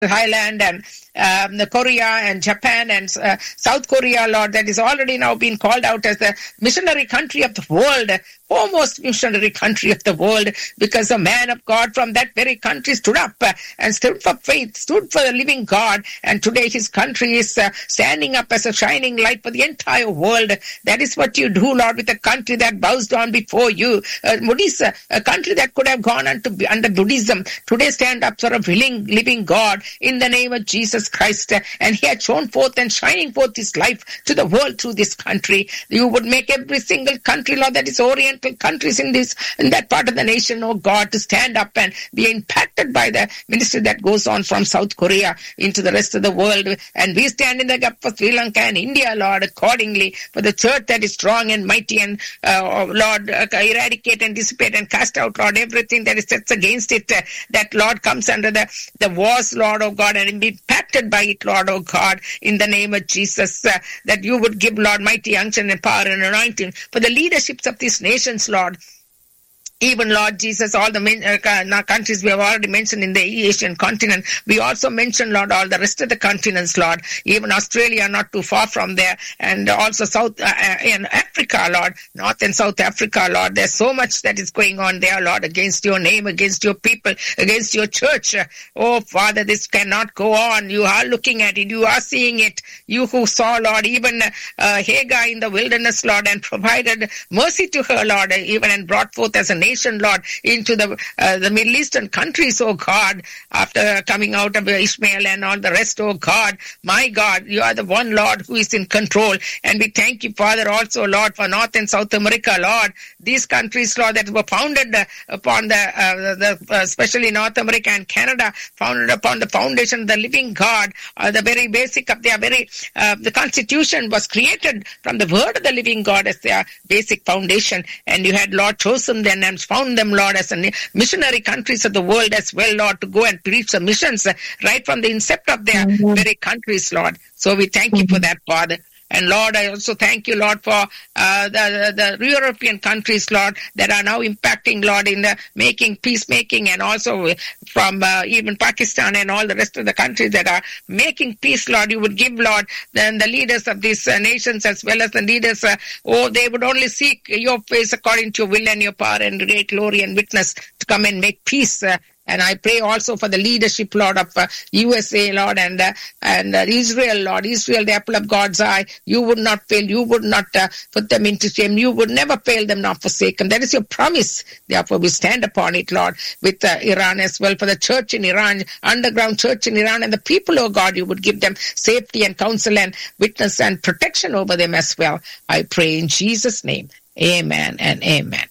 Thailand and um, the Korea and Japan and uh, South Korea, Lord, that is already now being called out as the missionary country of the world, foremost missionary country of the world, because a man of God from that very country stood up uh, and stood for faith, stood for the living God, and today his country is uh, standing up as a shining light for the entire world. That is what you do, Lord, with a country that bows down before you. Uh, Buddhist, a country that could have gone under, under Buddhism, today stand up for a willing, living God in the name of Jesus Christ. And he had shown forth and shining forth his life to the world through this country. You would make every single country, Lord, that is Oriental countries in this, in that part of the nation, oh God, to stand up and be impacted by the ministry that goes on from South Korea into the rest of the world. And we stand in the gap for Sri Lanka and India, Lord, accordingly for the church that is strong and mighty and, uh, Lord, uh, eradicate and dissipate and cast out, Lord, everything that is sets against it, uh, that, Lord, comes under the, the wars, Lord, oh God, and be impacted by it, Lord, oh God, in the name of Jesus, uh, that you would give, Lord, mighty unction and power and anointing for the leaderships of these nations, Lord even Lord Jesus, all the men, uh, countries we have already mentioned in the Asian continent, we also mentioned, Lord, all the rest of the continents, Lord, even Australia not too far from there, and also South uh, in Africa, Lord, North and South Africa, Lord. There's so much that is going on there, Lord, against your name, against your people, against your church. Oh, Father, this cannot go on. You are looking at it. You are seeing it. You who saw, Lord, even uh, Hagar in the wilderness, Lord, and provided mercy to her, Lord, even and brought forth as a nation nation, Lord, into the uh, the Middle Eastern countries, oh God, after coming out of Ishmael and all the rest, oh God, my God, you are the one, Lord, who is in control. And we thank you, Father, also, Lord, for North and South America, Lord, these countries, Lord, that were founded uh, upon the, uh, the especially North America and Canada, founded upon the foundation of the living God, the very basic of their very, the Constitution was created from the word of the living God as their basic foundation. And you had, Lord, chosen them and found them, Lord, as a missionary countries of the world as well, Lord, to go and preach the missions uh, right from the incept of their mm-hmm. very countries, Lord. So we thank mm-hmm. you for that, Father. And Lord, I also thank you, Lord, for uh, the, the, the European countries, Lord, that are now impacting, Lord, in the making peacemaking, and also from uh, even Pakistan and all the rest of the countries that are making peace, Lord. You would give, Lord, then the leaders of these uh, nations as well as the leaders, oh, they would only seek your face according to your will and your power and great glory and witness to come and make peace and I pray also for the leadership, Lord, of uh, USA, Lord, and uh, and uh, Israel, Lord, Israel, the apple of God's eye. You would not fail. You would not put them into shame. You would never fail them, nor forsake them. That is your promise. Therefore, we stand upon it, Lord, with Iran as well, for the church in Iran, underground church in Iran, and the people, oh God, you would give them safety and counsel and witness and protection over them as well. I pray in Jesus' name. Amen and amen.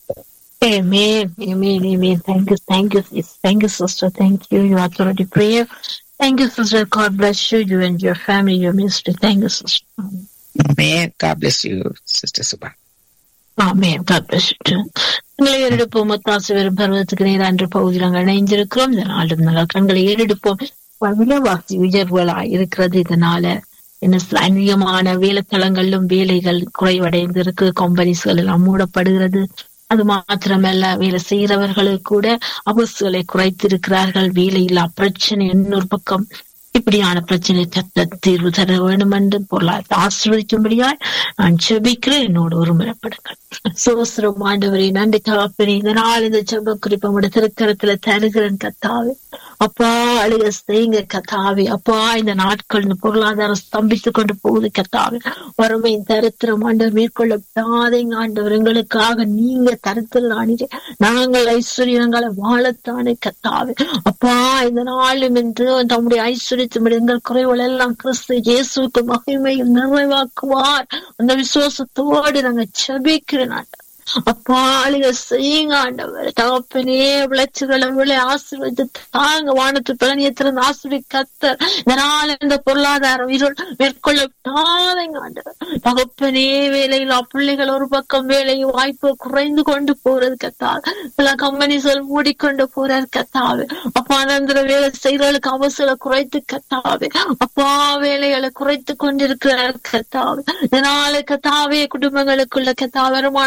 Amen, amen, amen. Thank you, thank you, thank you, sister. Thank you. You authority prayer. Thank you, sister. God bless you, you and your family, your ministry. Thank you, sister. Amen. God bless you, Sister Subha. Amen. God bless you too. கண்களை ஏறெடுப்போம் ஒத்தாசு வெறும் பருவத்துக்கு நேரம் அன்று பகுதியில் நாங்கள் இணைந்திருக்கிறோம் இந்த நாளும் நாங்கள் கண்களை ஏறெடுப்போம் விலைவாசி உயர்வுகளாய் இருக்கிறது இதனால என்ன அதிகமான வேலைத்தளங்களிலும் வேலைகள் குறைவடைந்து இருக்கு கம்பெனிஸ்கள் எல்லாம் மூடப்படுகிறது அது மாத்திரமல்ல வேலை செய்யறவர்களுக்கு கூட அவசுகளை குறைத்திருக்கிறார்கள் வேலையில்லா பிரச்சனை இன்னொரு பக்கம் இப்படியான பிரச்சனை தத்த தீர்வு தர வேண்டும் என்று பொருளாதார ஆசிர்வதிக்கும்படியாய் நான் செபிக்கிறேன் என்னோடு ஒருமுறைப்படுங்கள் சோசரம் ஆண்டவரை நன்றி தகப்பனே இந்த நாள் இந்த செப குறிப்போட திருக்கரத்துல தருகிறேன் கத்தாவே அப்பா அழுக செய்யுங்க கத்தாவே அப்பா இந்த நாட்கள் இந்த பொருளாதாரம் ஸ்தம்பித்து கொண்டு போகுது கத்தாவே வறுமை தரித்திரம் ஆண்டவர் மேற்கொள்ளப்படாதீங்க ஆண்டவர் எங்களுக்காக நீங்க தரித்திரம் ஆணிட்டு நாங்கள் ஐஸ்வர்யங்களை வாழத்தானே கத்தாவே அப்பா இந்த நாளும் என்று தம்முடைய ஐஸ்வர்யத்தின் எங்கள் குறைவுகள் எல்லாம் கிறிஸ்து இயேசுக்கு மகிமையும் நிறைவாக்குவார் அந்த விசுவாசத்தோடு நாங்க செபிக்கிறேன் ஆண்டவர் அப்பா அழுக செய்யுங்க ஆண்டவர் தகப்பனே விளைச்சுகளை விளை ஆசீர்வதித்து தாங்க வானத்து பிளனியத்திலிருந்து ஆசிரியர் கத்தர் இதனால இந்த பொருளாதாரம் இருள் மேற்கொள்ளப்படாதங்க ஆண்டவர் தகப்பனே வேலையில பிள்ளைகள் ஒரு பக்கம் வேலை வாய்ப்பு குறைந்து கொண்டு போறது கத்தால் சில கம்பெனிகள் மூடிக்கொண்டு போறார் கத்தாவு அப்பா அனந்தர வேலை செய்யறவர்களுக்கு அவசர குறைத்து கத்தாவு அப்பா வேலைகளை குறைத்து கொண்டிருக்கிறார் கத்தாவு இதனால கத்தாவே குடும்பங்களுக்குள்ள கத்தா வருமான குறைவு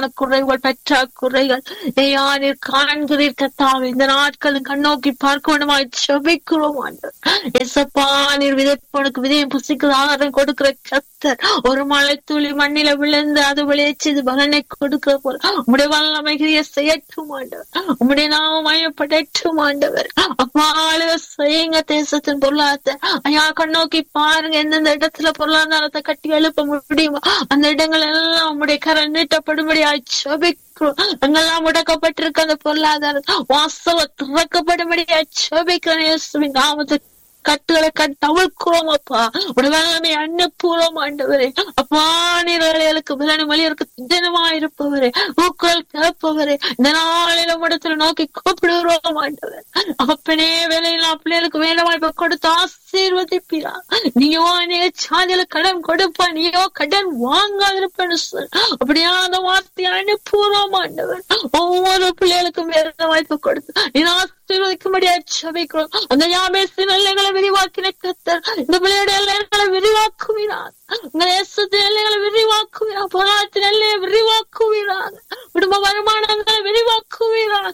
உணவுகள் பற்றாக்குறைகள் ஐயா நீர் காண்கிறீர் கத்தாவே இந்த நாட்களும் கண்ணோக்கி பார்க்க வேண்டுமாய் செபிக்கிறோம் ஆண்டவர் எசப்பா நீர் விதைப்பனுக்கு விதையும் புசிக்கிற ஆகாரம் கொடுக்கிற கத்தர் ஒரு மழை துளி மண்ணில விழுந்து அது விளையச்சது பலனை கொடுக்கிற போல உம்முடைய வல்லமைகிரிய செய்யட்டும் ஆண்டவர் உம்முடைய நாம மயப்படட்டும் ஆண்டவர் அப்பா ஆளுக செய்யுங்க தேசத்தின் பொருளாதார ஐயா கண்ணோக்கி பாருங்க எந்தெந்த இடத்துல பொருளாதாரத்தை கட்டி எழுப்ப முடியுமோ அந்த இடங்கள் எல்லாம் உம்முடைய கரை நீட்டப்படும்படி அச்சபிக்கிறோம் அங்கெல்லாம் முடக்கப்பட்டிருக்க அந்த பொருளாதாரம் வாசல திறக்கப்படும்படி அச்சபிக்கிறேன் இயேசுவின் நாமத்தை கட்டுகளை கட்டவிழ்க்கிறோம் அப்பா உடலாமை அன்னப்பூர்வம் ஆண்டவரே அப்பா நீர்களுக்கு விலனு மொழியருக்கு தினமா இருப்பவரே ஊக்கள் கேட்பவரே இந்த நாளில இடத்துல நோக்கி கூப்பிடுகிறோம் ஆண்டவர் அப்பனே வேலையில்லா பிள்ளைகளுக்கு வேலை வாய்ப்பை கொடுத்து ஆசீர்வதிப்பீரா நீயோ அநேக சாதியில கடன் கொடுப்பா நீயோ கடன் வாங்காதிருப்பேன்னு சொல் அப்படியா அந்த வார்த்தையை அனுப்பூர்வம் ஆண்டவர் ஒவ்வொரு பிள்ளைகளுக்கும் வேலை வாய்ப்பு கொடுத்து நீ ஆசீர்வதிக்கும்படியா சபைக்கிறோம் அந்த யாபேசி நல்லங்களை விரிவாக்கின கத்தர் இந்த பிள்ளையோட எல்லைகளை விரிவாக்குவினார் உங்க தேசத்து எல்லைகளை விரிவாக்குவீராக பொருளாதாரத்தின் எல்லையை விரிவாக்குவீராக குடும்ப வருமானங்களை விரிவாக்குவீராக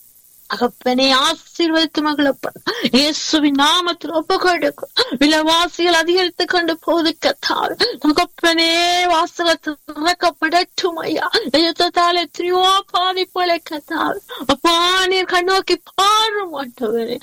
அகப்பனே ஆசீர்வதித்து மகளப்பன் இயேசுவின் நாமத்தில் ஒப்பு கொடுக்கும் விலைவாசிகள் அதிகரித்து கொண்டு போது கத்தால் தகப்பனே வாசல திறக்கப்படட்டும் ஐயா யுத்தத்தால் எத்தனையோ பாதிப்புகளை கத்தால் அப்பா நீர் கண்ணோக்கி பாரு மாட்டவரே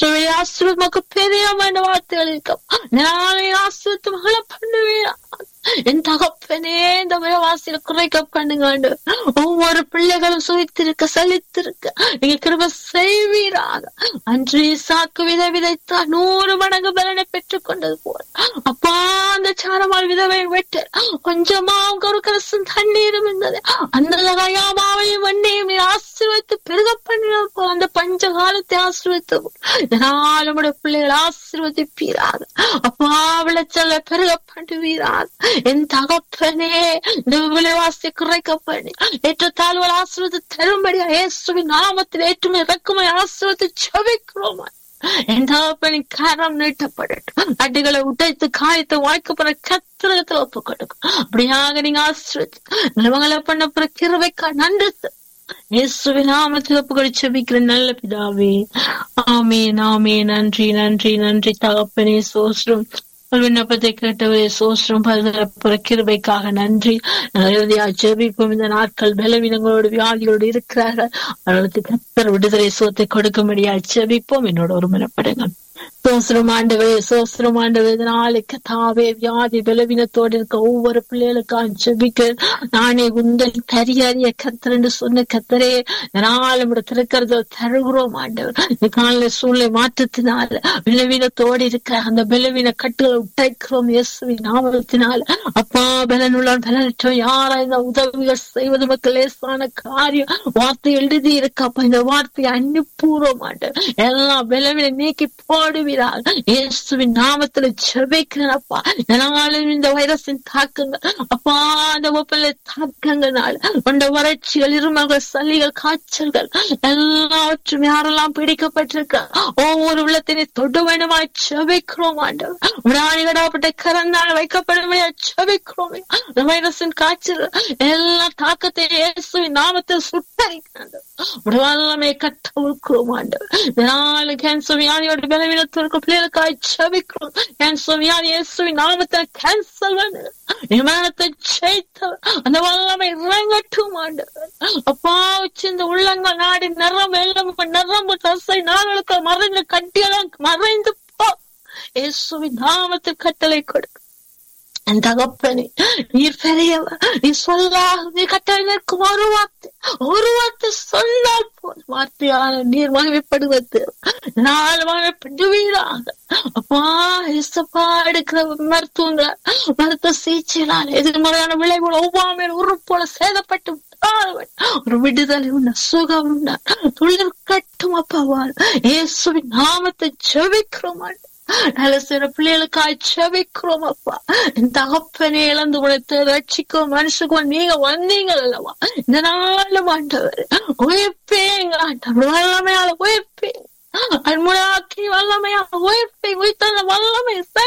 ஆசிரியர் பெரிய மன வார்த்தைகள் இருக்கும் நாளை ஆசிரியத்து மகளை பண்ணுவீரா என் தகப்பனே இந்த விலைவாசியில குறைக்க பண்ணுங்க ஒவ்வொரு பிள்ளைகளும் சுவித்திருக்க சலித்திருக்க நீங்க கிருப செய்வீராக அன்று சாக்கு விதை விதைத்தா நூறு மடங்கு பலனை பெற்றுக் கொண்டது போல அப்பா அந்த சாரமால் விதவை வெட்டு கொஞ்சமா ஒரு கரசும் தண்ணீரும் இருந்தது அந்த லகாயாமாவையும் வண்டையும் நீ ஆசீர்வத்து பெருக பண்ணினது போல அந்த பஞ்ச காலத்தை ஆசீர்வத்து இதனால் உடைய பிள்ளைகள் ஆசீர்வதிப்பீராக அப்பா விளைச்சல பெருக பண்ணுவீராக என் தகப்பனே இந்த விலைவாசி குறைக்க பண்ணி ஏற்ற தாழ்வுகள் ஆசிரியத்தை தரும்படியா இயேசுவின் நாமத்தில் ஏற்றுமை இறக்குமை ஆசிரியத்தை செவிக்கிறோமா என் தகப்பனின் கரம் நீட்டப்படட்டும் அடிகளை உடைத்து காயத்தை வாய்க்கப்படுற கத்திரகத்துல ஒப்பு கொடுக்கும் அப்படியாக நீங்க ஆசிரியத்து நிலவங்களை பண்ண பிற கிருவைக்கா நன்றி இயேசுவின் நாமத்தில் ஒப்புக்கொடு செபிக்கிற நல்ல பிதாவே ஆமேன் ஆமே நன்றி நன்றி நன்றி தகப்பனே சோஸ்ரம் விண்ணப்பத்தை கேட்டவரே சோஸ்ரம் பலதரப்புற கிருபைக்காக நன்றி இறுதியா ஜெபிப்போம் இந்த நாட்கள் பலவீனங்களோடு வியாதிகளோடு இருக்கிறார்கள் அவர்களுக்கு கத்தர் விடுதலை சோத்தை கொடுக்கும்படியா ஜெபிப்போம் என்னோட ஒரு மனப்படுங்க சோசரம் ஆண்டவே சோசரம் ஆண்டவே நாளைக்கு தாவே வியாதி பலவீனத்தோடு இருக்க ஒவ்வொரு பிள்ளைகளுக்கும் ஜெபிக்க நானே உங்கள் தரியாரிய கத்தர் என்று சொன்ன கத்தரே நாள் திருக்கிறத தருகிறோம் ஆண்டவர் இந்த கால சூழ்நிலை மாற்றத்தினால பலவீனத்தோடு இருக்க அந்த பலவீன கட்டுகளை உடைக்கிறோம் இயேசுவின் நாமத்தினால அப்பா பலனுள்ள பலனற்றோம் யாரா இந்த உதவிகள் செய்வது மக்கள் லேசான காரியம் வார்த்தை எழுதி இருக்கப்பா இந்த வார்த்தையை அனுப்பூர்வம் ஆண்டவர் எல்லாம் பலவீன நீக்கி போடுவீர்கள் இயேசுவின் நாமத்துல ஜெபிக்கிறப்பா இதனாலும் இந்த வைரஸின் தாக்கங்கள் அப்பா அந்த ஒப்பல தாக்கங்களால் கொண்ட வறட்சிகள் இருமல்கள் சளிகள் காய்ச்சல்கள் எல்லாவற்றும் யாரெல்லாம் பிடிக்கப்பட்டிருக்க ஒவ்வொரு உள்ளத்தினை தொடு வேணுமா ஜெபிக்கிறோம் ஆண்டவர் உடானிகடாப்பட்ட கரந்தால் வைக்கப்படுமையா ஜெபிக்கிறோம் இந்த வைரஸின் காய்ச்சல் எல்லா தாக்கத்தை இயேசுவின் நாமத்தில் சுட்டரிக்கிறது உடலாமே கட்டவிழ்க்கிறோம் ஆண்டவர் இதனால கேன்சர் வியாதியோட பலவீனத்தில் இருக்க பிள்ளைகளுக்காய் ஜெபிக்கிறோம் கேன்சர் வியாதி இயேசுவின் நாமத்தில் கேன்சல் பண்ணு விமானத்தை ஜெயித்தவர் அந்த வல்லமை இறங்கட்டும் ஆண்டவர் அப்பா வச்சு இந்த உள்ளங்கள் நாடி நிறம் எல்லாம் நிறம்பு தசை நாளுக்கு மறைந்து கட்டியெல்லாம் மறைந்து போ இயேசுவின் நாமத்தில் கட்டளை கொடுக்கும் என் தகப்பனே நீர் பெரியவர் நீ சொல்லாக நீ கட்டளை நிற்கும் ஒரு வார்த்தை ஒரு வார்த்தை சொன்னால் போதும் வார்த்தையான நீர் மகிமைப்படுவது நாலு மகிமைப்படுவீராக அப்பா இசப்பா எடுக்கிற மருத்துவங்கள் மருத்துவ சிகிச்சையினால் எதிர்மறையான விளைவுகள் ஒவ்வாமல் உறுப்போல சேதப்பட்டு ஒரு விடுதலை உண்ட சுகம் உண்ட துளிர் கட்டும் அப்பாவால் இயேசுவின் நாமத்தை ஜெபிக்கிறோம் நல்ல சில பிள்ளைகளுக்காய் செவிக்கிறோம் அப்பா என் தகப்பனை இழந்து உழைத்து ரட்சிக்கோ மனுஷக்கும் நீங்க வந்தீங்க அல்லவா இந்த நாள் ஆண்டவர் உயிர்ப்பேங்க ஆண்டவர் வல்லமையால உயிர்ப்பேங்க அன்முடாக்கி வல்லமையால உயிர்ப்பை உயிர்த்த வல்லமை சங்கட்டும்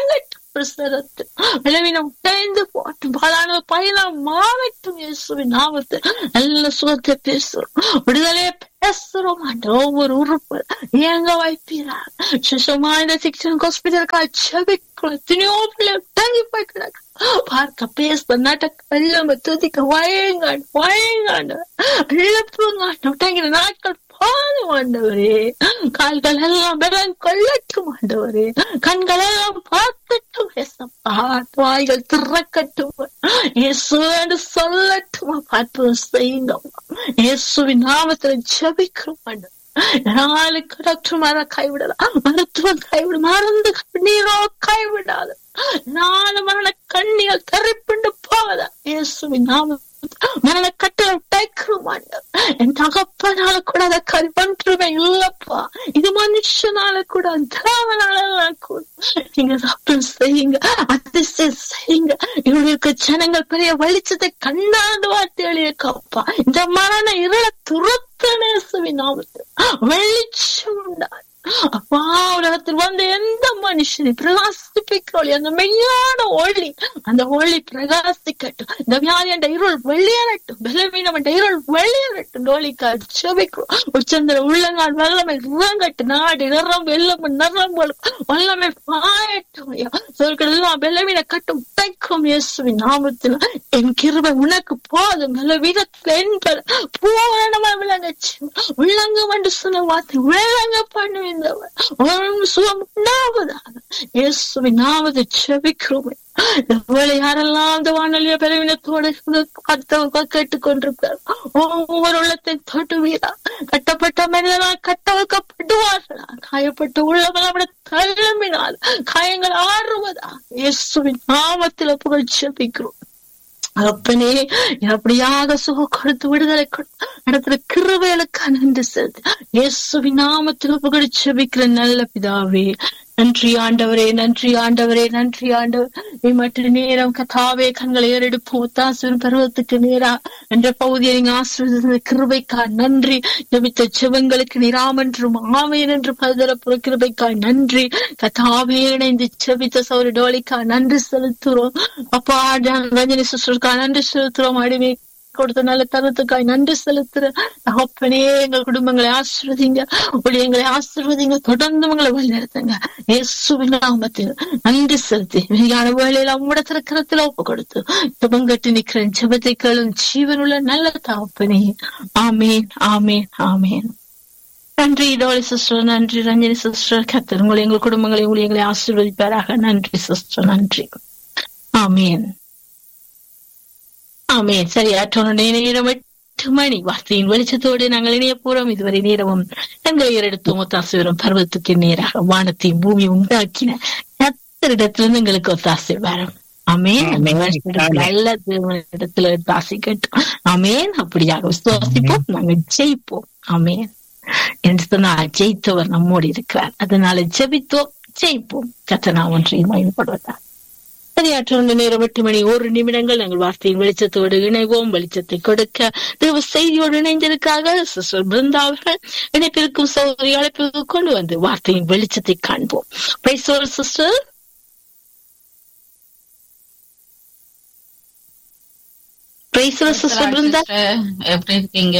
பிரசரத்து விளைவினம் உடைந்து போட்டு பலான பயணம் மாறட்டும் இயேசுவின் நாமத்து நல்ல சுகத்தை பேசுறோம் விடுதலையை பேசுறோம் ஆண்டு ஒவ்வொரு உறுப்பு இயங்க வைப்பீரார் சுஷமா இந்த சிக்ஷன் ஹாஸ்பிட்டலுக்காக செபிக்கிறோம் எத்தனையோ பிள்ளை தங்கி போய் கிடக்கு பார்க்க பேச நடக்க வெள்ளம் துதிக்க வயங்காண்டு வயங்காண்டு இழப்புங்காண்டு விட்டாங்கிற நாட்கள் பாலும் ஆண்டவரே கால்கள் எல்லாம் பலம் கொள்ளட்டும் ஆண்டவரே கண்கள் எல்லாம் பார்க்கட்டும் ஏசப்பா வாய்கள் திறக்கட்டும் இயேசு என்று சொல்லட்டும் அற்புதம் செய்யுங்க இயேசுவின் நாமத்துல ஜபிக்கிறோம் ஆண்டவர் நாளுக்கு டாக்டர் மாற கைவிடலாம் மருத்துவம் கைவிட மருந்து நீரோ கைவிடாது நாலு மரண கண்ணிகள் தரிப்புண்டு போவதா இயேசுவின் நாமம் மரண கட்டளை உடைக்கிறோம் ஆண்டவர் என் தகப்பனால கூட அதை கருப்பன்றுமே இல்லப்பா இது மனுஷனால கூட தேவனால கூட நீங்க சாப்பிட்டு செய்யுங்க அதிசயம் செய்யுங்க இவங்களுக்கு ஜனங்கள் பெரிய வெளிச்சத்தை கண்ணாண்டு வார்த்தை எழுதியிருக்கப்பா இந்த மரண இருள துரத்தனேசுவின் நாமத்தில் வெளிச்சம் உண்டாது அப்பா உலகத்தில் வந்த எந்த மனுஷனை பிரகாசிப்பிக்கிறோம் அந்த மெய்யான ஒளி அந்த ஒளி பிரகாசிக்கட்டும் இந்த வியாதி என்ற இருள் வெளியேறட்டும் பலவீனம் என்ற இருள் வெளியேறட்டும் ஒளிக்கா செபிக்கிறோம் உச்சந்திர உள்ளங்கால் வல்லமை இறங்கட்டு நாடு நிறம் வெள்ளம் நிறம்பு வல்லமை பாயட்டும் சொற்கள் எல்லாம் பலவீன கட்டும் தைக்கும் இயேசுவின் நாமத்தில் என் கிருபை உனக்கு போதும் பலவீனத்தில் என்பது பூரணமா விளங்கச்சு உள்ளங்கம் என்று சொன்ன வார்த்தை விளங்க பண்ணுவேன் சுகம் உண்டாவதாக இயேசுவின் நாமத்தை செபிக்கிறோமே இவ்வளவு யாரெல்லாம் அந்த வானொலிய பலவீனத்தோடு கேட்டுக் கொண்டிருக்கிறார் ஒவ்வொரு உள்ளத்தை தொட்டுவீரா கட்டப்பட்ட மனிதனால் கட்ட வைக்கப்படுவார்களா காயப்பட்ட உள்ளவர்கள் தள்ளுமினால் காயங்கள் ஆறுவதா இயேசுவின் நாமத்தில் புகழ் செபிக்கிறோம் அப்பனே அப்படியாக சுக கொடுத்து விடுதலை நடத்துற கிருவைகளுக்கு நன்றி செலுத்து இயேசுவின் நாமத்தில் புகழ் செபிக்கிற நல்ல பிதாவே நன்றி ஆண்டவரே நன்றி ஆண்டவரே நன்றி ஆண்டவர் மற்ற நேரம் கதாவே கண்களை ஏறெடுப்போம் ஒத்தாசுவன் பருவத்துக்கு நேரா என்ற பகுதியை நீங்க ஆசிரியர் கிருபைக்கா நன்றி ஜபித்த செவங்களுக்கு நிராமன்றும் ஆமையன் என்று பலதரப்புற கிருபைக்கா நன்றி கதாவே இணைந்து செபித்த சௌரி டோலிக்கா நன்றி செலுத்துறோம் அப்பா ரஞ்சனி சிஸ்டருக்கா நன்றி செலுத்துறோம் அடிமை கொடுத்த நல்ல தருணத்துக்காய் நன்றி செலுத்துற தகப்பனே எங்கள் குடும்பங்களை ஆசிர்வதிங்க எங்களை ஆசிர்வதிங்க தொடர்ந்து உங்களை வழிநடத்துங்க இயேசுவின் நாமத்தில் நன்றி செலுத்தி வெளியான வேலையில உங்களோட திறக்கிறத்துல ஒப்பு கொடுத்து ஜபங்கட்டு நிக்கிறேன் ஜபத்தை கேளும் ஜீவனுள்ள நல்ல தகப்பனே ஆமேன் ஆமேன் ஆமேன் நன்றி டோலி சிஸ்டர் நன்றி ரஞ்சனி சிஸ்டர் கத்தர் உங்களை எங்கள் குடும்பங்களை ஊழியர்களை ஆசீர்வதிப்பாராக நன்றி சிஸ்டர் நன்றி ஆமேன் ஆமே சரியாற்ற நேரம் எட்டு மணி வார்த்தையின் வெளிச்சத்தோடு நாங்கள் இணைய போறோம் இதுவரை நேரமும் எங்களை எடுத்து முத்தாசுவரம் பருவத்துக்கு நேராக வானத்தையும் பூமி உண்டாக்கின கத்தரிடத்திலிருந்து எங்களுக்கு ஒத்தாசை வரும் அமேன் நல்ல இடத்துல தாசி கட்டும் அமேன் அப்படியாக விசுவாசிப்போம் நாங்கள் ஜெயிப்போம் அமேன் என்று சொன்னால் ஜெயித்தவர் நம்மோடு இருக்கிறார் அதனால ஜெபித்தோம் ஜெயிப்போம் கத்தனா ஒன்றையும் பயன்படுவதா சரியாற்ற நேரம் எட்டு மணி ஒரு நிமிடங்கள் நாங்கள் வார்த்தையின் வெளிச்சத்தோடு இணைவோம் வெளிச்சத்தை கொடுக்க தேவ செய்தியோடு இணைந்திருக்காக சிஸ்டர் பிருந்தா அவர்கள் இணைப்பிற்கும் சௌகரிய அழைப்பிற்கு கொண்டு வந்து வார்த்தையின் வெளிச்சத்தை காண்போம் சிஸ்டர் சிஸ்டர் பிருந்தா எப்படி இருக்கீங்க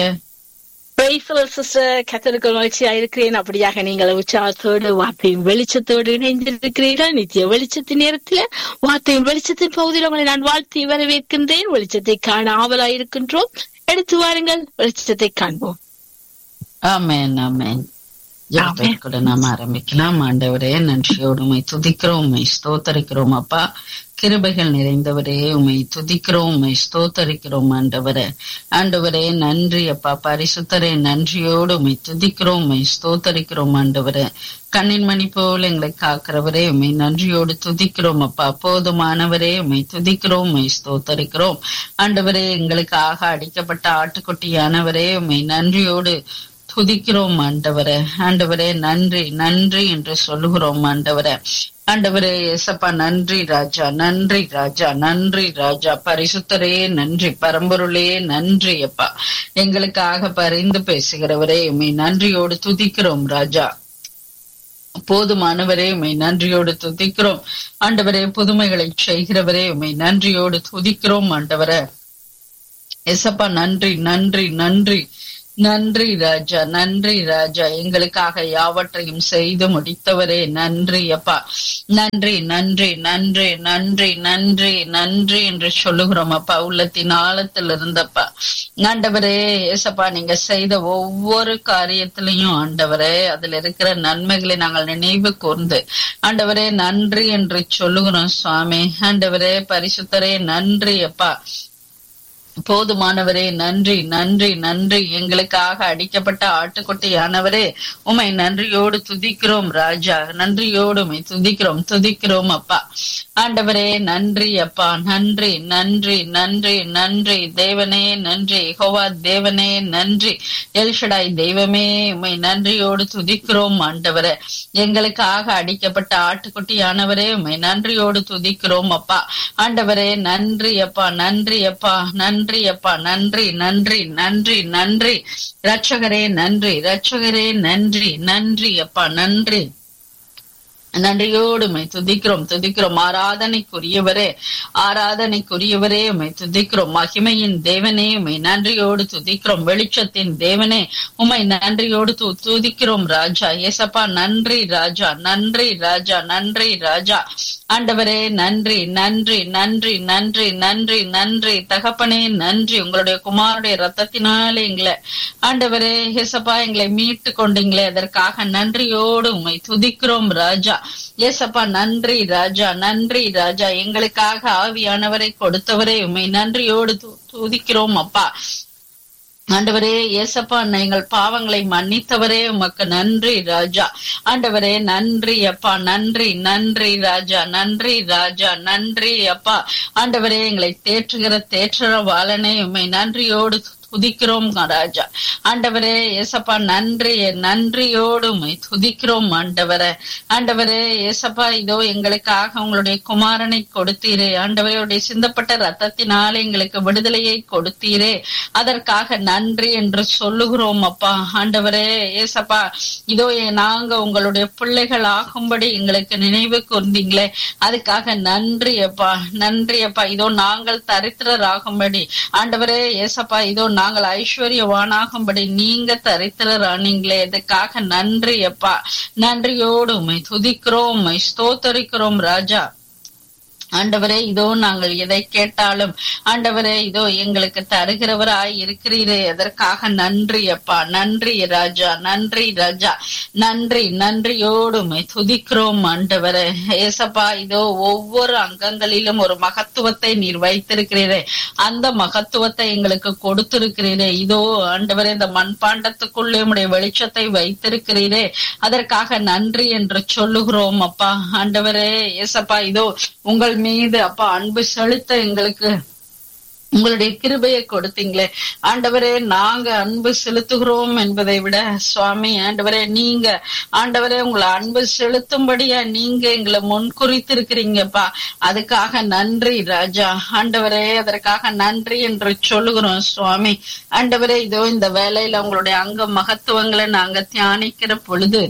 கத்தருக்கு மகிழ்ச்சியா இருக்கிறேன் அப்படியாக நீங்கள் உற்சாகத்தோடு வார்த்தையின் வெளிச்சத்தோடு இணைந்திருக்கிறீர்கள் நித்திய வெளிச்சத்தின் நேரத்தில் வார்த்தையின் வெளிச்சத்தின் பகுதியில் உங்களை நான் வாழ்த்தி வரவேற்கின்றேன் வெளிச்சத்தை காண ஆவலாயிருக்கின்றோம் எடுத்து வாருங்கள் வெளிச்சத்தை காண்போம் ஆமேன் ஆமேன் ஜபத்தோடு நாம் ஆரம்பிக்கலாம் ஆண்டவரே நன்றியோடு உமை துதிக்கிறோம் உமை ஸ்தோத்தரிக்கிறோம் அப்பா கிருபைகள் நிறைந்தவரே உமை துதிக்கிறோம் உமை ஸ்தோத்தரிக்கிறோம் ஆண்டவரே ஆண்டவரே நன்றி அப்பா பரிசுத்தரே நன்றியோடு உமை துதிக்கிறோம் உமை ஸ்தோத்தரிக்கிறோம் ஆண்டவரே கண்ணின் மணி போல் எங்களை காக்கிறவரே உமை நன்றியோடு துதிக்கிறோம் அப்பா போதுமானவரே உமை துதிக்கிறோம் உமை ஸ்தோத்தரிக்கிறோம் ஆண்டவரே எங்களுக்காக அடிக்கப்பட்ட ஆட்டுக்குட்டியானவரே உமை நன்றியோடு துதிக்கிறோம் ஆண்டவரே ஆண்டவரே நன்றி நன்றி என்று சொல்லுகிறோம் ஆண்டவரே ஆண்டவரே எசப்பா நன்றி ராஜா நன்றி ராஜா நன்றி ராஜா பரிசுத்தரே நன்றி பரம்பொருளே நன்றி அப்பா எங்களுக்காக பரிந்து பேசுகிறவரே உண்மை நன்றியோடு துதிக்கிறோம் ராஜா போதுமானவரே உமை நன்றியோடு துதிக்கிறோம் ஆண்டவரே புதுமைகளை செய்கிறவரே உமை நன்றியோடு துதிக்கிறோம் ஆண்டவரே எசப்பா நன்றி நன்றி நன்றி நன்றி ராஜா நன்றி ராஜா எங்களுக்காக யாவற்றையும் செய்து முடித்தவரே நன்றி அப்பா நன்றி நன்றி நன்றி நன்றி நன்றி நன்றி என்று சொல்லுகிறோம் அப்பா உள்ளத்தின் ஆழத்தில் இருந்தப்பா ஆண்டவரே ஏசப்பா நீங்க செய்த ஒவ்வொரு காரியத்திலையும் ஆண்டவரே அதுல இருக்கிற நன்மைகளை நாங்கள் நினைவு கூர்ந்து ஆண்டவரே நன்றி என்று சொல்லுகிறோம் சுவாமி ஆண்டவரே பரிசுத்தரே நன்றி அப்பா போதுமானவரே நன்றி நன்றி நன்றி எங்களுக்காக அடிக்கப்பட்ட ஆட்டுக்குட்டியானவரே உமை நன்றியோடு துதிக்கிறோம் ராஜா நன்றியோடு உமை துதிக்கிறோம் துதிக்கிறோம் அப்பா ஆண்டவரே நன்றி அப்பா நன்றி நன்றி நன்றி நன்றி தேவனே நன்றி ஹோவா தேவனே நன்றி எல்ஷடாய் தெய்வமே உமை நன்றியோடு துதிக்கிறோம் ஆண்டவரே எங்களுக்காக அடிக்கப்பட்ட ஆட்டுக்குட்டியானவரே உமை நன்றியோடு துதிக்கிறோம் அப்பா ஆண்டவரே நன்றி அப்பா நன்றி அப்பா நன்றி நன்றி அப்பா நன்றி நன்றி நன்றி நன்றி ரட்சகரே நன்றி ரட்சகரே நன்றி நன்றி அப்பா நன்றி நன்றியோடு உமை துதிக்கிறோம் துதிக்கிறோம் ஆராதனைக்குரியவரே ஆராதனைக்குரியவரே உமை துதிக்கிறோம் மகிமையின் தேவனே உமை நன்றியோடு துதிக்கிறோம் வெளிச்சத்தின் தேவனே உமை நன்றியோடு து துதிக்கிறோம் ராஜா ஏசப்பா நன்றி ராஜா நன்றி ராஜா நன்றி ராஜா ஆண்டவரே நன்றி நன்றி நன்றி நன்றி நன்றி நன்றி தகப்பனே நன்றி உங்களுடைய குமாருடைய ரத்தத்தினாலே எங்களை ஆண்டவரே ஏசப்பா எங்களை மீட்டு கொண்டீங்களே அதற்காக நன்றியோடு உமை துதிக்கிறோம் ராஜா ஏசப்பா நன்றி ராஜா நன்றி ராஜா எங்களுக்காக ஆவியானவரை கொடுத்தவரே உமை நன்றியோடு துதிக்கிறோம் அப்பா ஆண்டவரே ஏசப்பா எங்கள் பாவங்களை மன்னித்தவரே உமக்கு நன்றி ராஜா ஆண்டவரே நன்றி அப்பா நன்றி நன்றி ராஜா நன்றி ராஜா நன்றி அப்பா ஆண்டவரே எங்களை தேற்றுகிற தேற்றுற வாழனே உண்மை நன்றியோடு துதிக்கிறோம் ராஜா ஆண்டவரே ஏசப்பா நன்றி நன்றியோடு துதிக்கிறோம் ஆண்டவரே ஆண்டவரே ஏசப்பா இதோ எங்களுக்காக உங்களுடைய குமாரனை கொடுத்தீரே ஆண்டவரையுடைய சிந்தப்பட்ட ரத்தத்தினாலே எங்களுக்கு விடுதலையை கொடுத்தீரே அதற்காக நன்றி என்று சொல்லுகிறோம் அப்பா ஆண்டவரே ஏசப்பா இதோ நாங்க உங்களுடைய பிள்ளைகள் ஆகும்படி எங்களுக்கு நினைவு கூர்ந்தீங்களே அதுக்காக நன்றி அப்பா நன்றி அப்பா இதோ நாங்கள் தரித்திரர் ஆகும்படி ஆண்டவரே ஏசப்பா இதோ நாங்கள் ஐஸ்வர்யவானாகும்படி நீங்க தரித்திரர் ஆனீங்களே இதுக்காக நன்றி அப்பா நன்றியோடு உமை துதிக்கிறோம் உமை ஸ்தோத்தரிக்கிறோம் ராஜா ஆண்டவரே இதோ நாங்கள் எதை கேட்டாலும் ஆண்டவரே இதோ எங்களுக்கு தருகிறவராய் இருக்கிறீரே எதற்காக நன்றி அப்பா நன்றி ராஜா நன்றி ராஜா நன்றி நன்றியோடு துதிக்கிறோம் ஆண்டவரே ஏசப்பா இதோ ஒவ்வொரு அங்கங்களிலும் ஒரு மகத்துவத்தை நீர் வைத்திருக்கிறீரே அந்த மகத்துவத்தை எங்களுக்கு கொடுத்திருக்கிறீரே இதோ ஆண்டவரே இந்த மண்பாண்டத்துக்குள்ளே உடைய வெளிச்சத்தை வைத்திருக்கிறீரே அதற்காக நன்றி என்று சொல்லுகிறோம் அப்பா ஆண்டவரே ஏசப்பா இதோ உங்கள் மீது அப்பா அன்பு செலுத்த எங்களுக்கு உங்களுடைய கிருபையை கொடுத்தீங்களே ஆண்டவரே நாங்க அன்பு செலுத்துகிறோம் என்பதை விட சுவாமி ஆண்டவரே நீங்க ஆண்டவரே உங்களை அன்பு செலுத்தும்படியா நீங்க எங்களை முன்குறித்திருக்கிறீங்கப்பா அதுக்காக நன்றி ராஜா ஆண்டவரே அதற்காக நன்றி என்று சொல்லுகிறோம் சுவாமி ஆண்டவரே இதோ இந்த வேலையில உங்களுடைய அங்க மகத்துவங்களை நாங்க தியானிக்கிற பொழுது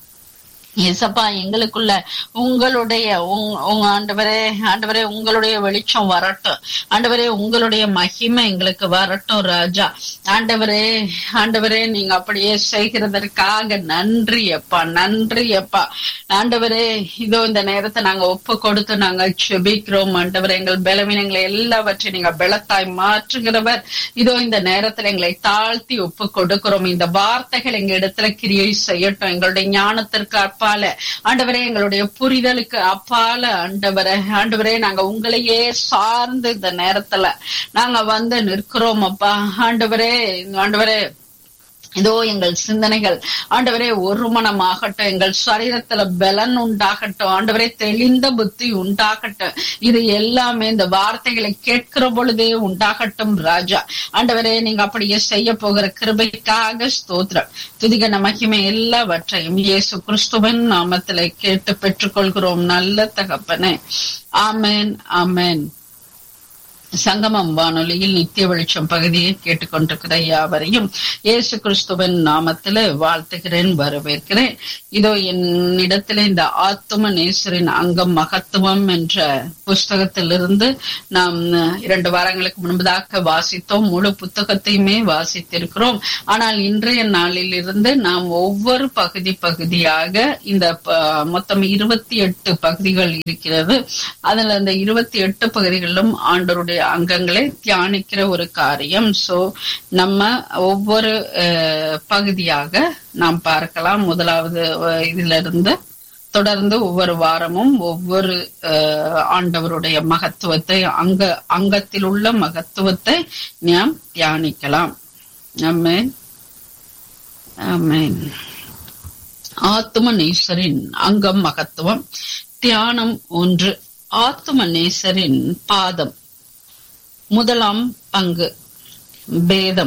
ஏசப்பா எங்களுக்குள்ள உங்களுடைய உங்க ஆண்டவரே ஆண்டவரே உங்களுடைய வெளிச்சம் வரட்டும் ஆண்டவரே உங்களுடைய மகிமை எங்களுக்கு வரட்டும் ராஜா ஆண்டவரே ஆண்டவரே நீங்க அப்படியே செய்கிறதற்காக நன்றி அப்பா நன்றி அப்பா ஆண்டவரே இதோ இந்த நேரத்தை நாங்க ஒப்பு கொடுத்து நாங்கள் செபிக்கிறோம் ஆண்டவரே எங்கள் பலவீனங்களை எல்லாவற்றையும் நீங்க பலத்தாய் மாற்றுகிறவர் இதோ இந்த நேரத்துல எங்களை தாழ்த்தி ஒப்பு கொடுக்கிறோம் இந்த வார்த்தைகள் எங்க இடத்துல கிரியை செய்யட்டும் எங்களுடைய ஞானத்திற்கு அப்பால ஆண்டவரே எங்களுடைய புரிதலுக்கு அப்பால ஆண்டவரே ஆண்டவரே நாங்க உங்களையே சார்ந்து இந்த நேரத்துல நாங்க வந்து நிற்கிறோம் அப்பா ஆண்டவரே ஆண்டவரே இதோ எங்கள் சிந்தனைகள் ஆண்டவரே ஒரு மனமாகட்டும் எங்கள் சரீரத்துல பலன் உண்டாகட்டும் ஆண்டவரே தெளிந்த புத்தி உண்டாகட்டும் இது எல்லாமே இந்த வார்த்தைகளை கேட்கிற பொழுதே உண்டாகட்டும் ராஜா ஆண்டவரே நீங்க அப்படியே செய்ய போகிற கிருபைக்காக ஸ்தோத்திரம் துதிகன மகிமை எல்லாவற்றையும் இயேசு கிறிஸ்துவன் நாமத்துல கேட்டு பெற்றுக்கொள்கிறோம் நல்ல தகப்பனே ஆமேன் ஆமேன் சங்கமம் வானொலியில் நித்திய வெளிச்சம் பகுதியை கேட்டுக்கொண்டிருக்கிற யாவரையும் இயேசு கிறிஸ்துவின் நாமத்தில வாழ்த்துகிறேன் வரவேற்கிறேன் இதோ என்னிடத்துல இந்த ஆத்தும நேசரின் அங்கம் மகத்துவம் என்ற புஸ்தகத்திலிருந்து நாம் இரண்டு வாரங்களுக்கு முன்பதாக வாசித்தோம் முழு புத்தகத்தையுமே வாசித்திருக்கிறோம் ஆனால் இன்றைய நாளில் இருந்து நாம் ஒவ்வொரு பகுதி பகுதியாக இந்த மொத்தம் இருபத்தி எட்டு பகுதிகள் இருக்கிறது அதுல அந்த இருபத்தி எட்டு பகுதிகளிலும் ஆண்டருடைய அங்கங்களை தியானிக்கிற ஒரு காரியம் சோ நம்ம ஒவ்வொரு பகுதியாக நாம் பார்க்கலாம் முதலாவது இதுல இருந்து தொடர்ந்து ஒவ்வொரு வாரமும் ஒவ்வொரு ஆண்டவருடைய மகத்துவத்தை அங்க அங்கத்தில் உள்ள மகத்துவத்தை நாம் தியானிக்கலாம் ஆமேன் ஆமேன் ஆத்தும நேசரின் அங்கம் மகத்துவம் தியானம் ஒன்று ஆத்தும நேசரின் பாதம் முதலாம் பங்கு பேதம்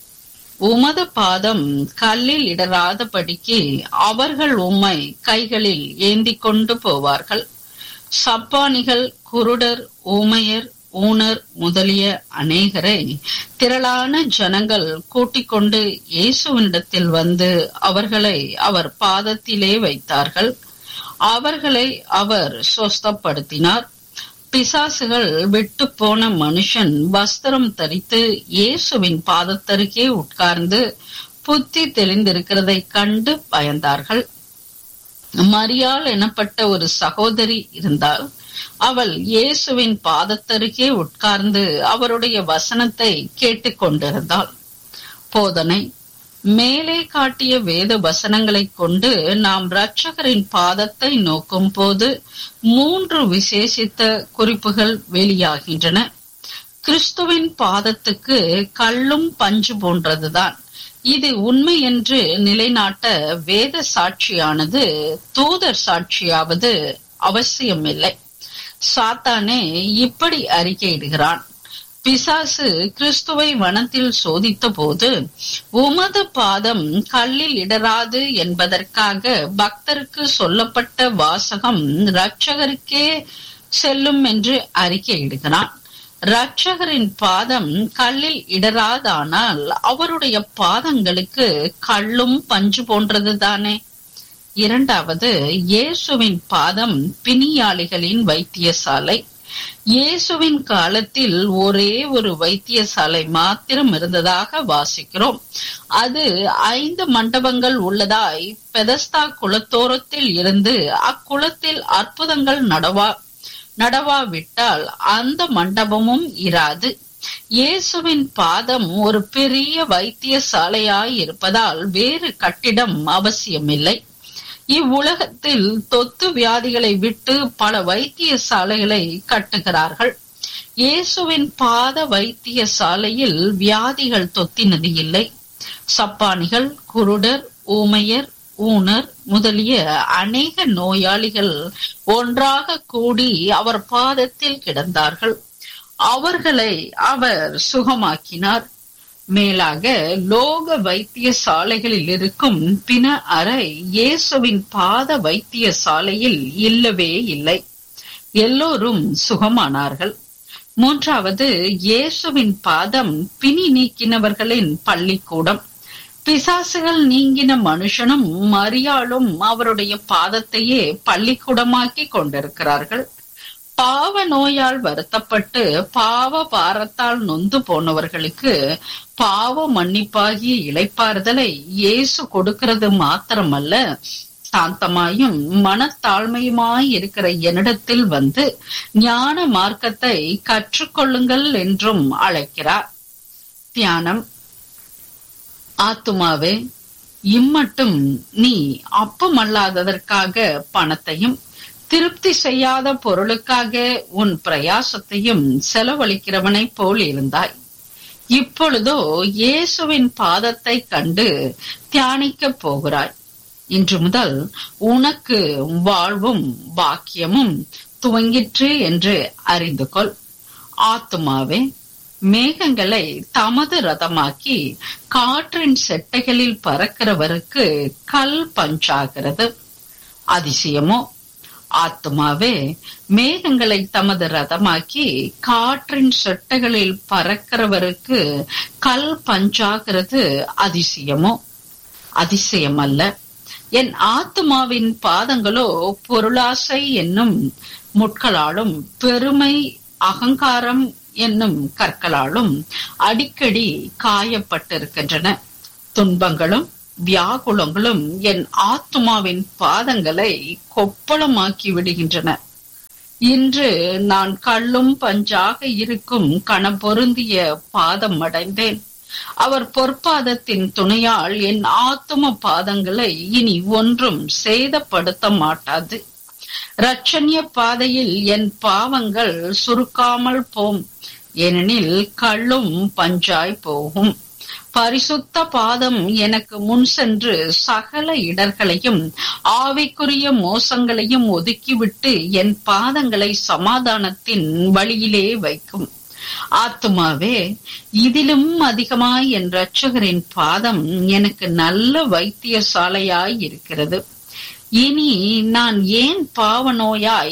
உமது பாதம் கல்லில் இடராதபடிக்கு அவர்கள் உம்மை கைகளில் ஏந்தி கொண்டு போவார்கள் சப்பானிகள் குருடர் ஊமையர் ஊனர் முதலிய அநேகரை திரளான ஜனங்கள் கூட்டிக் கொண்டு இயேசுவனிடத்தில் வந்து அவர்களை அவர் பாதத்திலே வைத்தார்கள் அவர்களை அவர் சொஸ்தப்படுத்தினார் பிசாசுகள் விட்டு போன மனுஷன் வஸ்திரம் தரித்து இயேசுவின் பாதத்தருகே உட்கார்ந்து புத்தி தெளிந்திருக்கிறதை கண்டு பயந்தார்கள் மரியாள் எனப்பட்ட ஒரு சகோதரி இருந்தால் அவள் இயேசுவின் பாதத்தருகே உட்கார்ந்து அவருடைய வசனத்தை கேட்டுக்கொண்டிருந்தாள் போதனை மேலே காட்டிய வேத வசனங்களை கொண்டு நாம் இரட்சகரின் பாதத்தை நோக்கும் போது மூன்று விசேஷித்த குறிப்புகள் வெளியாகின்றன கிறிஸ்துவின் பாதத்துக்கு கல்லும் பஞ்சு போன்றதுதான் இது உண்மை என்று நிலைநாட்ட வேத சாட்சியானது தூதர் சாட்சியாவது அவசியமில்லை சாத்தானே இப்படி அறிக்கையிடுகிறான் பிசாசு கிறிஸ்துவை வனத்தில் சோதித்த போது உமது பாதம் கல்லில் இடராது என்பதற்காக பக்தருக்கு சொல்லப்பட்ட வாசகம் இரட்சகருக்கே செல்லும் என்று அறிக்கையிடுகிறான் இரட்சகரின் பாதம் கல்லில் இடராதானால் அவருடைய பாதங்களுக்கு கல்லும் பஞ்சு போன்றது தானே இரண்டாவது இயேசுவின் பாதம் பிணியாளிகளின் வைத்தியசாலை இயேசுவின் காலத்தில் ஒரே ஒரு வைத்தியசாலை மாத்திரம் இருந்ததாக வாசிக்கிறோம் அது ஐந்து மண்டபங்கள் உள்ளதாய் பெதஸ்தா குளத்தோரத்தில் இருந்து அக்குளத்தில் அற்புதங்கள் நடவா நடவாவிட்டால் அந்த மண்டபமும் இராது இயேசுவின் பாதம் ஒரு பெரிய வைத்தியசாலையாய் இருப்பதால் வேறு கட்டிடம் அவசியமில்லை இவ்வுலகத்தில் தொத்து வியாதிகளை விட்டு பல வைத்தியசாலைகளை கட்டுகிறார்கள் இயேசுவின் பாத வைத்தியசாலையில் வியாதிகள் தொத்தினது இல்லை சப்பானிகள் குருடர் ஊமையர் ஊனர் முதலிய அநேக நோயாளிகள் ஒன்றாக கூடி அவர் பாதத்தில் கிடந்தார்கள் அவர்களை அவர் சுகமாக்கினார் மேலாக லோக வைத்தியசாலைகளில் இருக்கும் பின அறை இயேசுவின் பாத வைத்தியசாலையில் இல்லவே இல்லை எல்லோரும் சுகமானார்கள் மூன்றாவது இயேசுவின் பாதம் பிணி நீக்கினவர்களின் பள்ளிக்கூடம் பிசாசுகள் நீங்கின மனுஷனும் மரியாளும் அவருடைய பாதத்தையே பள்ளிக்கூடமாக்கி கொண்டிருக்கிறார்கள் பாவ நோயால் வருத்தப்பட்டு பாவ பாரத்தால் நொந்து போனவர்களுக்கு பாவ மன்னிப்பாகிய இழைப்பாறுதலை இயேசு கொடுக்கிறது மாத்திரமல்ல சாந்தமாயும் மனத்தாழ்மையுமாய் இருக்கிற என்னிடத்தில் வந்து ஞான மார்க்கத்தை கற்றுக்கொள்ளுங்கள் என்றும் அழைக்கிறார் தியானம் ஆத்துமாவே இம்மட்டும் நீ அப்பமல்லாததற்காக பணத்தையும் திருப்தி செய்யாத பொருளுக்காக உன் பிரயாசத்தையும் செலவழிக்கிறவனை போல் இருந்தாய் இப்பொழுதோ இயேசுவின் பாதத்தை கண்டு தியானிக்கப் போகிறாய் இன்று முதல் உனக்கு வாழ்வும் பாக்கியமும் துவங்கிற்று என்று அறிந்து கொள் ஆத்துமாவே மேகங்களை தமது ரதமாக்கி காற்றின் செட்டைகளில் பறக்கிறவருக்கு கல் பஞ்சாகிறது அதிசயமோ ஆத்மாவே மேகங்களை தமது ரதமாக்கி காற்றின் செட்டைகளில் பறக்கிறவருக்கு கல் பஞ்சாகிறது அதிசயமோ அதிசயம் அல்ல என் ஆத்மாவின் பாதங்களோ பொருளாசை என்னும் முட்களாலும் பெருமை அகங்காரம் என்னும் கற்களாலும் அடிக்கடி காயப்பட்டிருக்கின்றன துன்பங்களும் வியாகுலங்களும் என் ஆத்மாவின் பாதங்களை கொப்பளமாக்கி விடுகின்றன இன்று நான் கள்ளும் பஞ்சாக இருக்கும் கணம் பொருந்திய பாதம் அடைந்தேன் அவர் பொற்பாதத்தின் துணையால் என் ஆத்தும பாதங்களை இனி ஒன்றும் சேதப்படுத்த மாட்டாது ரட்சண்ய பாதையில் என் பாவங்கள் சுருக்காமல் போம் ஏனெனில் கள்ளும் பஞ்சாய் போகும் பரிசுத்த பாதம் எனக்கு முன் சென்று சகல இடர்களையும் ஆவிக்குரிய மோசங்களையும் ஒதுக்கிவிட்டு என் பாதங்களை சமாதானத்தின் வழியிலே வைக்கும் ஆத்துமாவே இதிலும் அதிகமாய் என் ரட்சகரின் பாதம் எனக்கு நல்ல வைத்தியசாலையாய் இருக்கிறது இனி நான் ஏன் பாவநோயாய்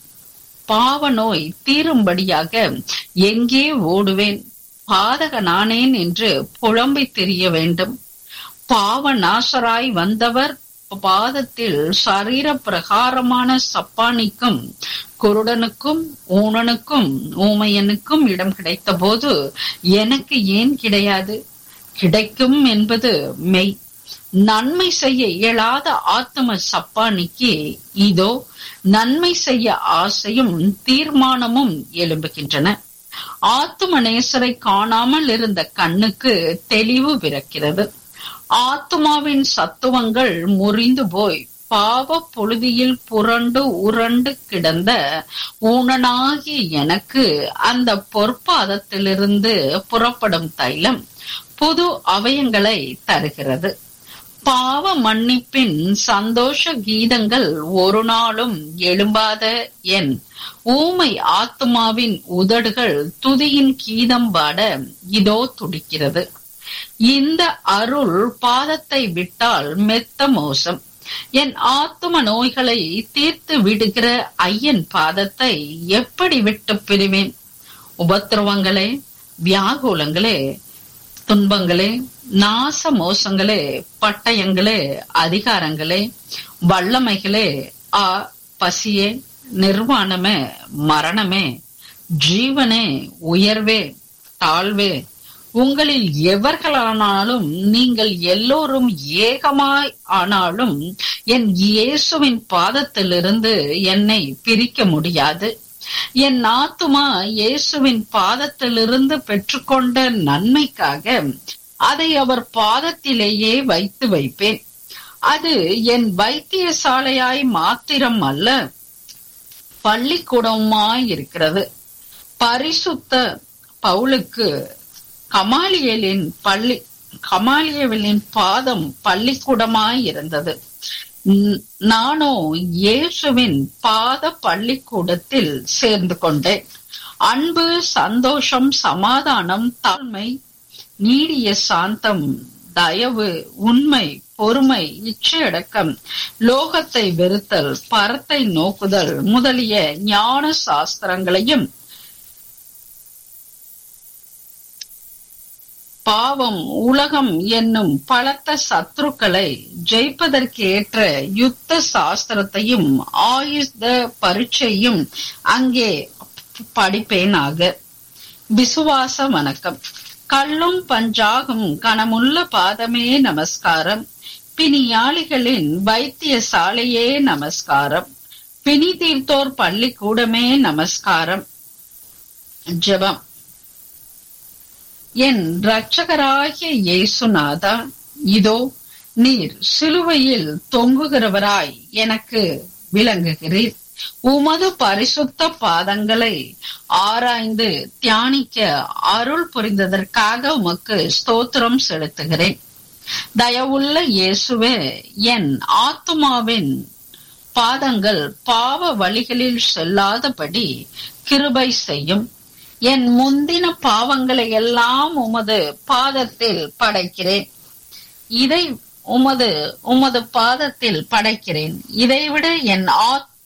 பாவநோய் தீரும்படியாக எங்கே ஓடுவேன் பாதக நானேன் என்று புலம்பி தெரிய வேண்டும் பாவ நாசராய் வந்தவர் பாதத்தில் சரீர பிரகாரமான சப்பானிக்கும் குருடனுக்கும் ஊனனுக்கும் ஊமையனுக்கும் இடம் கிடைத்த போது எனக்கு ஏன் கிடையாது கிடைக்கும் என்பது மெய் நன்மை செய்ய இயலாத ஆத்ம சப்பானிக்கு இதோ நன்மை செய்ய ஆசையும் தீர்மானமும் எழும்புகின்றன ஆத்தும நேசரை காணாமல் இருந்த கண்ணுக்கு தெளிவு பிறக்கிறது ஆத்மாவின் சத்துவங்கள் முறிந்து போய் பாவ பொழுதியில் புரண்டு உரண்டு கிடந்த ஊனனாகி எனக்கு அந்த பொற்பாதத்திலிருந்து புறப்படும் தைலம் புது அவயங்களை தருகிறது பாவ மன்னிப்பின் சந்தோஷ கீதங்கள் ஒரு நாளும் எழும்பாத என் ஊமை ஆத்மாவின் உதடுகள் துதியின் கீதம் பாட இதோ துடிக்கிறது இந்த அருள் பாதத்தை விட்டால் மெத்த மோசம் என் ஆத்தும நோய்களை தீர்த்து விடுகிற ஐயன் பாதத்தை எப்படி விட்டு பிரிவேன் உபத்திரவங்களே வியாகுலங்களே துன்பங்களே நாச மோசங்களே பட்டயங்களே அதிகாரங்களே வல்லமைகளே ஆ பசியே நிர்வாணமே மரணமே ஜீவனே உயர்வே தாழ்வே உங்களில் எவர்களானாலும் நீங்கள் எல்லோரும் ஏகமாய் ஆனாலும் என் இயேசுவின் பாதத்திலிருந்து என்னை பிரிக்க முடியாது என் ஆத்துமா இயேசுவின் பாதத்திலிருந்து பெற்றுக்கொண்ட நன்மைக்காக அதை அவர் பாதத்திலேயே வைத்து வைப்பேன் அது என் வைத்தியசாலையாய் மாத்திரம் அல்ல பள்ளிக்கூடமாய் இருக்கிறது பரிசுத்த பவுலுக்கு கமாலியலின் பள்ளி கமாலியலின் பாதம் பள்ளிக்கூடமாய் இருந்தது நானோ இயேசுவின் பாத பள்ளிக்கூடத்தில் சேர்ந்து கொண்டேன் அன்பு சந்தோஷம் சமாதானம் தாழ்மை நீடிய சாந்தம் தயவு உண்மை பொறுமை இச்சையடக்கம் லோகத்தை வெறுத்தல் பரத்தை நோக்குதல் முதலிய ஞான சாஸ்திரங்களையும் பாவம் உலகம் என்னும் பலத்த சத்துருக்களை ஜெயிப்பதற்கு ஏற்ற யுத்த சாஸ்திரத்தையும் ஆயுத பரீட்சையும் அங்கே படிப்பேனாக விசுவாச வணக்கம் கள்ளும் பஞ்சாகும் கனமுள்ள பாதமே நமஸ்காரம் பிணியாளிகளின் வைத்தியசாலையே நமஸ்காரம் பிணி தீர்த்தோர் பள்ளிக்கூடமே நமஸ்காரம் ஜெபம் என் இரட்சகராகிய இயேசுநாதா இதோ நீர் சிலுவையில் தொங்குகிறவராய் எனக்கு விளங்குகிறீர் உமது பரிசுத்த பாதங்களை ஆராய்ந்து தியானிக்க அருள் புரிந்ததற்காக உமக்கு ஸ்தோத்திரம் செலுத்துகிறேன் தயவுள்ள இயேசுவே என் ஆத்துமாவின் பாதங்கள் பாவ வழிகளில் செல்லாதபடி கிருபை செய்யும் என் முந்தின பாவங்களை எல்லாம் உமது பாதத்தில் படைக்கிறேன் இதை உமது உமது பாதத்தில் படைக்கிறேன் இதைவிட என்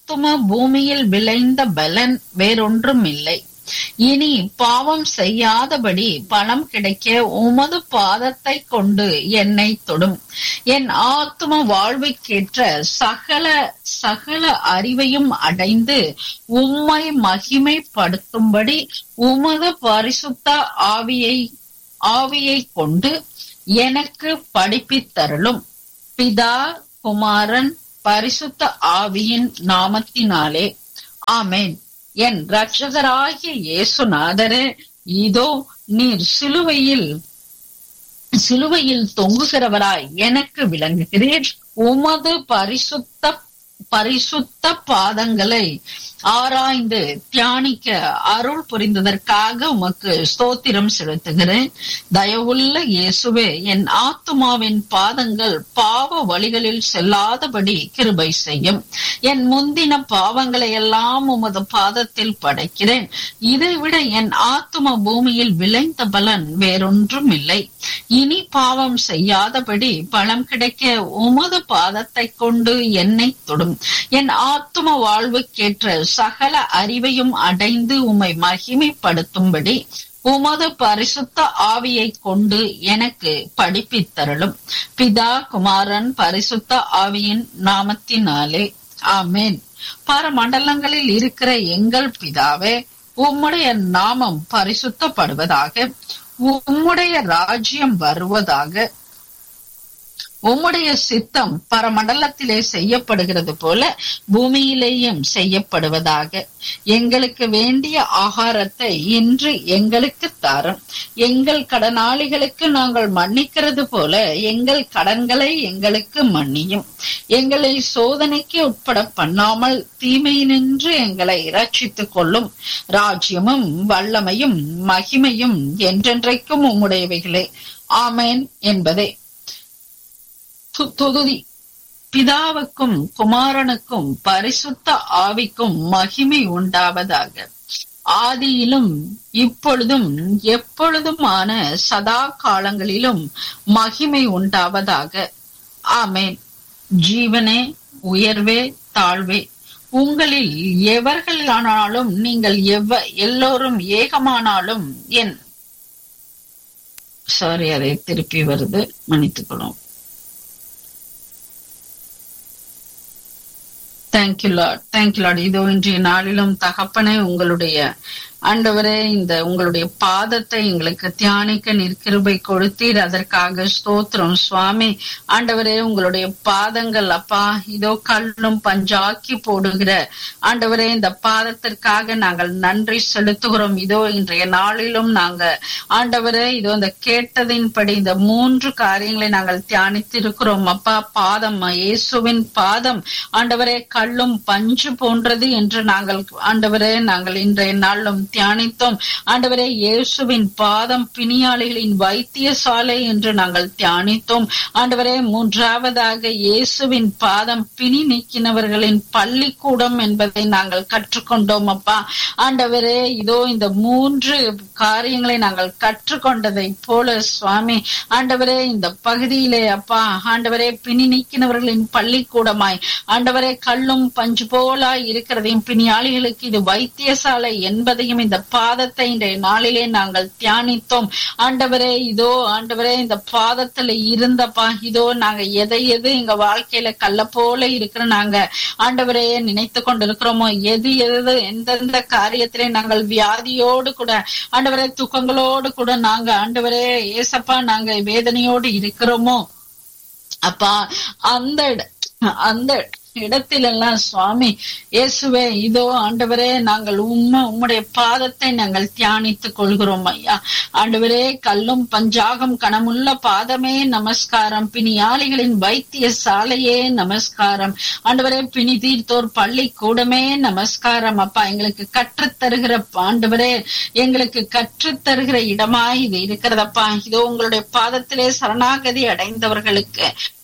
ஆத்தும பூமியில் விளைந்த பலன் வேறொன்றும் இல்லை இனி பாவம் செய்யாதபடி பணம் கிடைக்க உமது பாதத்தை கொண்டு என்னை தொடும் என் ஆத்தும வாழ்வுக்கேற்ற சகல சகல அறிவையும் அடைந்து உம்மை மகிமைப்படுத்தும்படி உமது பரிசுத்த ஆவியை ஆவியை கொண்டு எனக்கு படிப்பித்தருளும் பிதா குமாரன் பரிசுத்த ஆவியின் நாமத்தினாலே ஆமேன் என் ரட்சகராகிய இயேசுநாதரே இதோ நீர் சிலுவையில் சிலுவையில் தொங்குகிறவராய் எனக்கு விளங்குகிறீர் உமது பரிசுத்த பரிசுத்த பாதங்களை ஆராய்ந்து தியானிக்க அருள் புரிந்ததற்காக உமக்கு ஸ்தோத்திரம் செலுத்துகிறேன் தயவுள்ள இயேசுவே என் ஆத்துமாவின் பாதங்கள் பாவ வழிகளில் செல்லாதபடி கிருபை செய்யும் என் முந்தின பாவங்களை எல்லாம் உமது பாதத்தில் படைக்கிறேன் இதைவிட என் ஆத்தும பூமியில் விளைந்த பலன் வேறொன்றும் இல்லை இனி பாவம் செய்யாதபடி பலம் கிடைக்க உமது பாதத்தை கொண்டு என்னை தொடும் என் ஆத்தும வாழ்வுக்கேற்ற சகல அறிவையும் அடைந்து உம்மை மகிமைப்படுத்தும்படி உமது பரிசுத்த ஆவியை கொண்டு எனக்கு படிப்பித்தருளும் பிதா குமாரன் பரிசுத்த ஆவியின் நாமத்தினாலே ஆமேன் பரமண்டலங்களில் இருக்கிற எங்கள் பிதாவே உம்முடைய நாமம் பரிசுத்தப்படுவதாக உம்முடைய ராஜ்யம் வருவதாக உம்முடைய சித்தம் பரமண்டலத்திலே செய்யப்படுகிறது போல பூமியிலேயும் செய்யப்படுவதாக எங்களுக்கு வேண்டிய ஆகாரத்தை இன்று எங்களுக்கு தாரும் எங்கள் கடனாளிகளுக்கு நாங்கள் மன்னிக்கிறது போல எங்கள் கடன்களை எங்களுக்கு மன்னியும் எங்களை சோதனைக்கு உட்பட பண்ணாமல் தீமையினின்று எங்களை இரட்சித்துக் கொள்ளும் ராஜ்யமும் வல்லமையும் மகிமையும் என்றென்றைக்கும் உம்முடையவைகளே ஆமேன் என்பதே தொகுதி பிதாவுக்கும் குமாரனுக்கும் பரிசுத்த ஆவிக்கும் மகிமை உண்டாவதாக ஆதியிலும் இப்பொழுதும் எப்பொழுதுமான சதா காலங்களிலும் மகிமை உண்டாவதாக ஆமேன் ஜீவனே உயர்வே தாழ்வே உங்களில் எவர்களானாலும் நீங்கள் எவ்வ எல்லோரும் ஏகமானாலும் என் சாரி அதை திருப்பி வருது மன்னித்துக்கணும் தேங்க்யூ லார்ட் தேங்க்யூ லார்ட் இதோ இன்றைய நாளிலும் தகப்பனே உங்களுடைய ஆண்டவரே இந்த உங்களுடைய பாதத்தை எங்களுக்கு தியானிக்க நிற்கிருபை கொடுத்தீர் அதற்காக ஸ்தோத்திரம் சுவாமி ஆண்டவரே உங்களுடைய பாதங்கள் அப்பா இதோ கல்லும் பஞ்சாக்கி போடுகிற ஆண்டவரே இந்த பாதத்திற்காக நாங்கள் நன்றி செலுத்துகிறோம் இதோ இன்றைய நாளிலும் நாங்க ஆண்டவரே இதோ இந்த கேட்டதின்படி இந்த மூன்று காரியங்களை நாங்கள் தியானித்திருக்கிறோம் அப்பா பாதம் இயேசுவின் பாதம் ஆண்டவரே கல்லும் பஞ்சு போன்றது என்று நாங்கள் ஆண்டவரே நாங்கள் இன்றைய நாளும் தியானித்தோம் ஆண்டவரே இயேசுவின் பாதம் பிணியாளிகளின் வைத்தியசாலை என்று நாங்கள் தியானித்தோம் ஆண்டவரே மூன்றாவதாக இயேசுவின் பாதம் பிணி நீக்கினவர்களின் பள்ளிக்கூடம் என்பதை நாங்கள் கற்றுக்கொண்டோம் அப்பா ஆண்டவரே இதோ இந்த மூன்று காரியங்களை நாங்கள் கற்றுக்கொண்டதை போல சுவாமி ஆண்டவரே இந்த பகுதியிலே அப்பா ஆண்டவரே பிணி நீக்கினவர்களின் பள்ளிக்கூடமாய் ஆண்டவரே கல்லும் பஞ்சு போலா இருக்கிறதையும் பிணியாளிகளுக்கு இது வைத்தியசாலை என்பதையும் இந்த பாதத்தை இன்றைய நாளிலே நாங்கள் தியானித்தோம் ஆண்டவரே இதோ ஆண்டவரே இந்த பாதத்துல இருந்தப்பா இதோ நாங்க எதை எது எங்க வாழ்க்கையில கல்ல போல இருக்கிற நாங்க ஆண்டவரே நினைத்து கொண்டிருக்கிறோமோ எது எது எந்தெந்த காரியத்திலே நாங்கள் வியாதியோடு கூட ஆண்டவரே துக்கங்களோடு கூட நாங்க ஆண்டவரே ஏசப்பா நாங்க வேதனையோடு இருக்கிறோமோ அப்பா அந்த அந்த இடத்திலெல்லாம் சுவாமி இயேசுவே இதோ ஆண்டவரே நாங்கள் உண்மை உம்முடைய பாதத்தை நாங்கள் தியானித்துக் கொள்கிறோம் ஐயா ஆண்டவரே கல்லும் பஞ்சாகம் கணமுள்ள பாதமே நமஸ்காரம் பிணியாளிகளின் வைத்திய சாலையே நமஸ்காரம் ஆண்டவரே பிணி தீர்த்தோர் பள்ளி கூடமே நமஸ்காரம் அப்பா எங்களுக்கு கற்றுத்தருகிற ஆண்டவரே எங்களுக்கு கற்றுத்தருகிற இடமாய் இது இருக்கிறதப்பா இதோ உங்களுடைய பாதத்திலே சரணாகதி அடைந்தவர்களுக்கு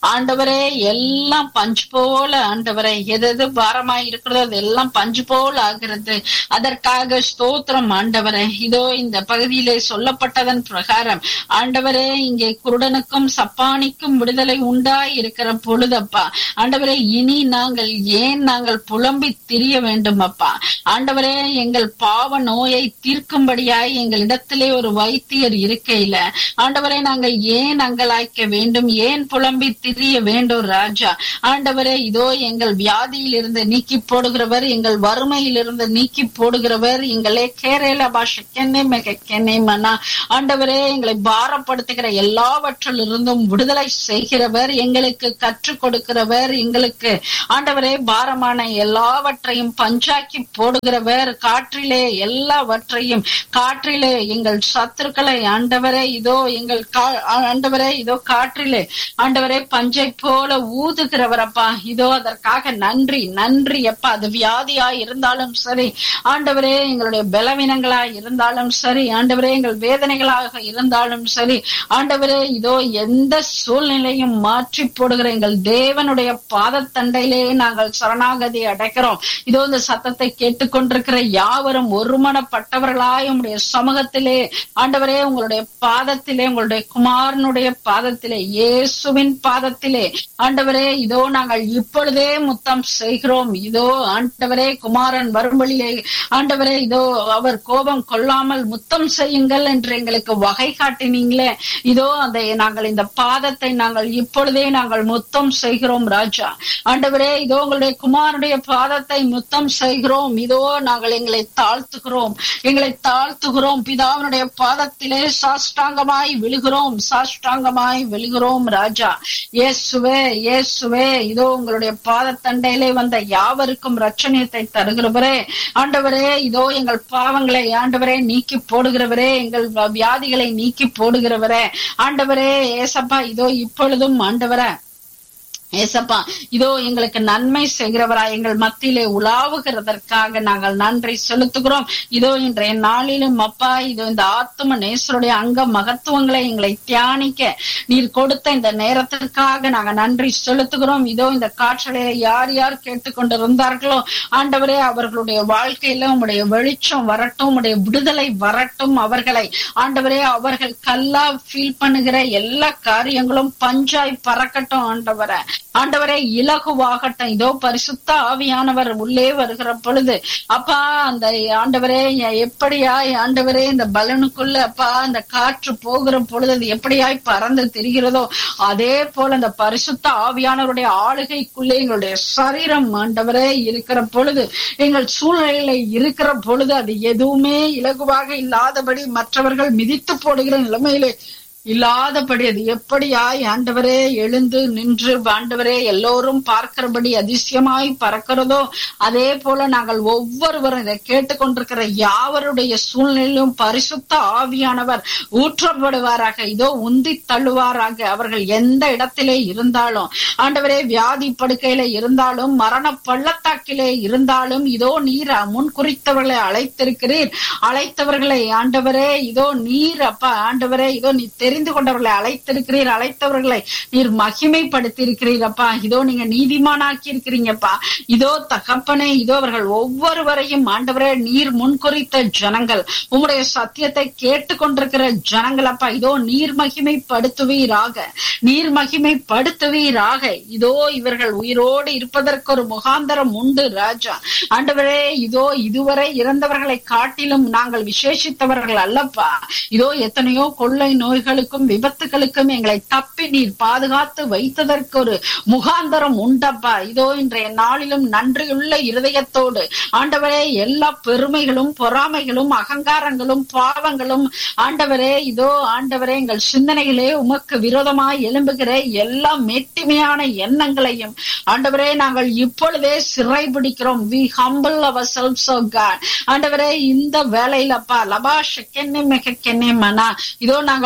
ஆண்டவரே எல்லாம் பஞ்சு போல ஆண்டவரே எது எது பாரமாய் இருக்கிறதோ அது எல்லாம் பஞ்சு போல ஆகிறது அதற்காக ஸ்தோத்திரம் ஆண்டவரே இதோ இந்த பகுதியிலே சொல்லப்பட்டதன் பிரகாரம் ஆண்டவரே இங்கே குருடனுக்கும் சப்பானிக்கும் விடுதலை உண்டாய் இருக்கிற பொழுதப்பா ஆண்டவரே இனி நாங்கள் ஏன் நாங்கள் புலம்பி திரிய வேண்டும் அப்பா ஆண்டவரே எங்கள் பாவ நோயை தீர்க்கும்படியாய் எங்களிடத்திலே ஒரு வைத்தியர் இருக்கையில ஆண்டவரே நாங்கள் ஏன் அங்கலாய்க்க வேண்டும் ஏன் புலம்பி திரிய வேண்டும் ராஜா ஆண்டவரே இதோ எங்கள் வியாதியில் இருந்து நீக்கி போடுகிறவர் எங்கள் வறுமையில் இருந்து நீக்கி போடுகிறவர் எங்களே கேரள பாஷை கென்னை மிக கென்னை மனா ஆண்டவரே எங்களை பாரப்படுத்துகிற எல்லாவற்றில் இருந்தும் விடுதலை செய்கிறவர் எங்களுக்கு கற்றுக் கொடுக்கிறவர் எங்களுக்கு ஆண்டவரே பாரமான எல்லாவற்றையும் பஞ்சாக்கி போடுகிறவர் காற்றிலே எல்லாவற்றையும் காற்றிலே எங்கள் சத்துருக்களை ஆண்டவரே இதோ எங்கள் கா- ஆண்டவரே இதோ காற்றிலே ஆண்டவரே பஞ்சை போல ஊதுகிறவரப்பா இதோ அதற்காக நன்றி நன்றி அப்பா அது வியாதியா இருந்தாலும் சரி ஆண்டவரே எங்களுடைய பலவீனங்களா இருந்தாலும் சரி ஆண்டவரே எங்கள் வேதனைகளாக இருந்தாலும் சரி ஆண்டவரே இதோ எந்த சூழ்நிலையும் மாற்றி போடுகிற எங்கள் தேவனுடைய பாதத்தண்டையிலே நாங்கள் சரணாகதி அடைக்கிறோம் இதோ இந்த சத்தத்தை கேட்டுக்கொண்டிருக்கிற யாவரும் ஒருமனப்பட்டவர்களாய் உங்களுடைய சமூகத்திலே ஆண்டவரே உங்களுடைய பாதத்திலே உங்களுடைய குமாரனுடைய பாதத்திலே இயேசுவின் பாதத்திலே ஆண்டவரே இதோ நாங்கள் இப்பொழுதே முத்தம் செய்கிறோம் இதோ ஆண்டவரே குமாரன் வரும் வழியிலே ஆண்டவரே இதோ அவர் கோபம் கொள்ளாமல் முத்தம் செய்யுங்கள் என்று எங்களுக்கு வகை காட்டினீங்களே இதோ அந்த நாங்கள் இந்த பாதத்தை நாங்கள் இப்பொழுதே நாங்கள் முத்தம் செய்கிறோம் ராஜா ஆண்டவரே இதோ உங்களுடைய குமாரனுடைய பாதத்தை முத்தம் செய்கிறோம் இதோ நாங்கள் எங்களை தாழ்த்துகிறோம் எங்களை தாழ்த்துகிறோம் பிதாவினுடைய பாதத்திலே சாஷ்டாங்கமாய் விழுகிறோம் சாஷ்டாங்கமாய் விழுகிறோம் ராஜா இயேசுவே இயேசுவே இதோ உங்களுடைய பாதத்தண்டையிலே வந்த யாவருக்கும் ரட்சணியத்தை தருகிறவரே ஆண்டவரே இதோ எங்கள் பாவங்களை ஆண்டவரே நீக்கி போடுகிறவரே எங்கள் வியாதிகளை நீக்கி போடுகிறவரே ஆண்டவரே ஏசப்பா இதோ இப்பொழுதும் ஆண்டவரே ஏசப்பா இதோ எங்களுக்கு நன்மை செய்கிறவரா எங்கள் மத்தியிலே உலாவுகிறதற்காக நாங்கள் நன்றி செலுத்துகிறோம் இதோ இன்றைய நாளிலும் அப்பா இதோ இந்த ஆத்ம நேசருடைய அங்க மகத்துவங்களை எங்களை தியானிக்க நீர் கொடுத்த இந்த நேரத்திற்காக நாங்கள் நன்றி செலுத்துகிறோம் இதோ இந்த காற்றலை யார் யார் கேட்டுக்கொண்டிருந்தார்களோ ஆண்டவரே அவர்களுடைய வாழ்க்கையில உங்களுடைய வெளிச்சம் வரட்டும் உங்களுடைய விடுதலை வரட்டும் அவர்களை ஆண்டவரே அவர்கள் கல்லா ஃபீல் பண்ணுகிற எல்லா காரியங்களும் பஞ்சாய் பறக்கட்டும் ஆண்டவரை ஆண்டவரே இலகுவாகட்டும் இதோ பரிசுத்த ஆவியானவர் உள்ளே வருகிற பொழுது அப்பா அந்த ஆண்டவரே எப்படியாய் ஆண்டவரே இந்த பலனுக்குள்ள அப்பா அந்த காற்று போகிற பொழுது அது எப்படியாய் பறந்து திரிகிறதோ அதே போல அந்த பரிசுத்த ஆவியானவருடைய ஆளுகைக்குள்ளே எங்களுடைய சரீரம் ஆண்டவரே இருக்கிற பொழுது எங்கள் சூழ்நிலையில இருக்கிற பொழுது அது எதுவுமே இலகுவாக இல்லாதபடி மற்றவர்கள் மிதித்து போடுகிற நிலைமையிலே இல்லாதபடி அது எப்படியாய் ஆண்டவரே எழுந்து நின்று ஆண்டவரே எல்லோரும் பார்க்கிறபடி அதிசயமாய் பறக்கிறதோ அதே போல நாங்கள் ஒவ்வொருவரும் இதை கேட்டுக்கொண்டிருக்கிற யாவருடைய சூழ்நிலையிலும் பரிசுத்த ஆவியானவர் ஊற்றப்படுவாராக இதோ உந்தி தள்ளுவாராக அவர்கள் எந்த இடத்திலே இருந்தாலும் ஆண்டவரே வியாதி படுக்கையில இருந்தாலும் மரண பள்ளத்தாக்கிலே இருந்தாலும் இதோ நீர் முன் குறித்தவர்களை அழைத்திருக்கிறீர் அழைத்தவர்களை ஆண்டவரே இதோ நீர் அப்பா ஆண்டவரே இதோ நீ தெரிந்து கொண்டவர்களை அழைத்திருக்கிறீர் அழைத்தவர்களை நீர் மகிமைப்படுத்தி இருக்கிறீர் அப்பா இதோ நீங்க நீதிமானாக்கி இருக்கிறீங்கப்பா இதோ தகப்பனே இதோ அவர்கள் ஒவ்வொருவரையும் ஆண்டவரே நீர் முன்குறித்த ஜனங்கள் உங்களுடைய சத்தியத்தை கேட்டுக்கொண்டிருக்கிற ஜனங்கள் அப்பா இதோ நீர் மகிமைப்படுத்துவீராக நீர் மகிமைப்படுத்துவீராக இதோ இவர்கள் உயிரோடு இருப்பதற்கு ஒரு முகாந்தரம் உண்டு ராஜா ஆண்டவரே இதோ இதுவரை இறந்தவர்களை காட்டிலும் நாங்கள் விசேஷித்தவர்கள் அல்லப்பா இதோ எத்தனையோ கொள்ளை நோய்களுக்கும் விபத்துகளுக்கும் எங்களை தப்பி நீர் பாதுகாத்து வைத்ததற்கு ஒரு முகாந்தரம் உண்டப்பா இதோ இன்றைய நாளிலும் நன்றியுள்ள இருதயத்தோடு ஆண்டவரே எல்லா பெருமைகளும் பொறாமைகளும் அகங்காரங்களும் பாவங்களும் ஆண்டவரே இதோ ஆண்டவரே எங்கள் சிந்தனைகளே உமக்கு விரோதமாய் எழும்புகிற எல்லா மேட்டிமையான எண்ணங்களையும் ஆண்டவரே நாங்கள் இப்பொழுதே சிறை பிடிக்கிறோம் வி ஹம்பிள் அவர் செல்ஸ் ஆண்டவரே இந்த வேலையிலப்பா லபா ஷெக்கென்னே மெகக்கென்னே மனா இதோ நாங்கள் ஒவ்வொரு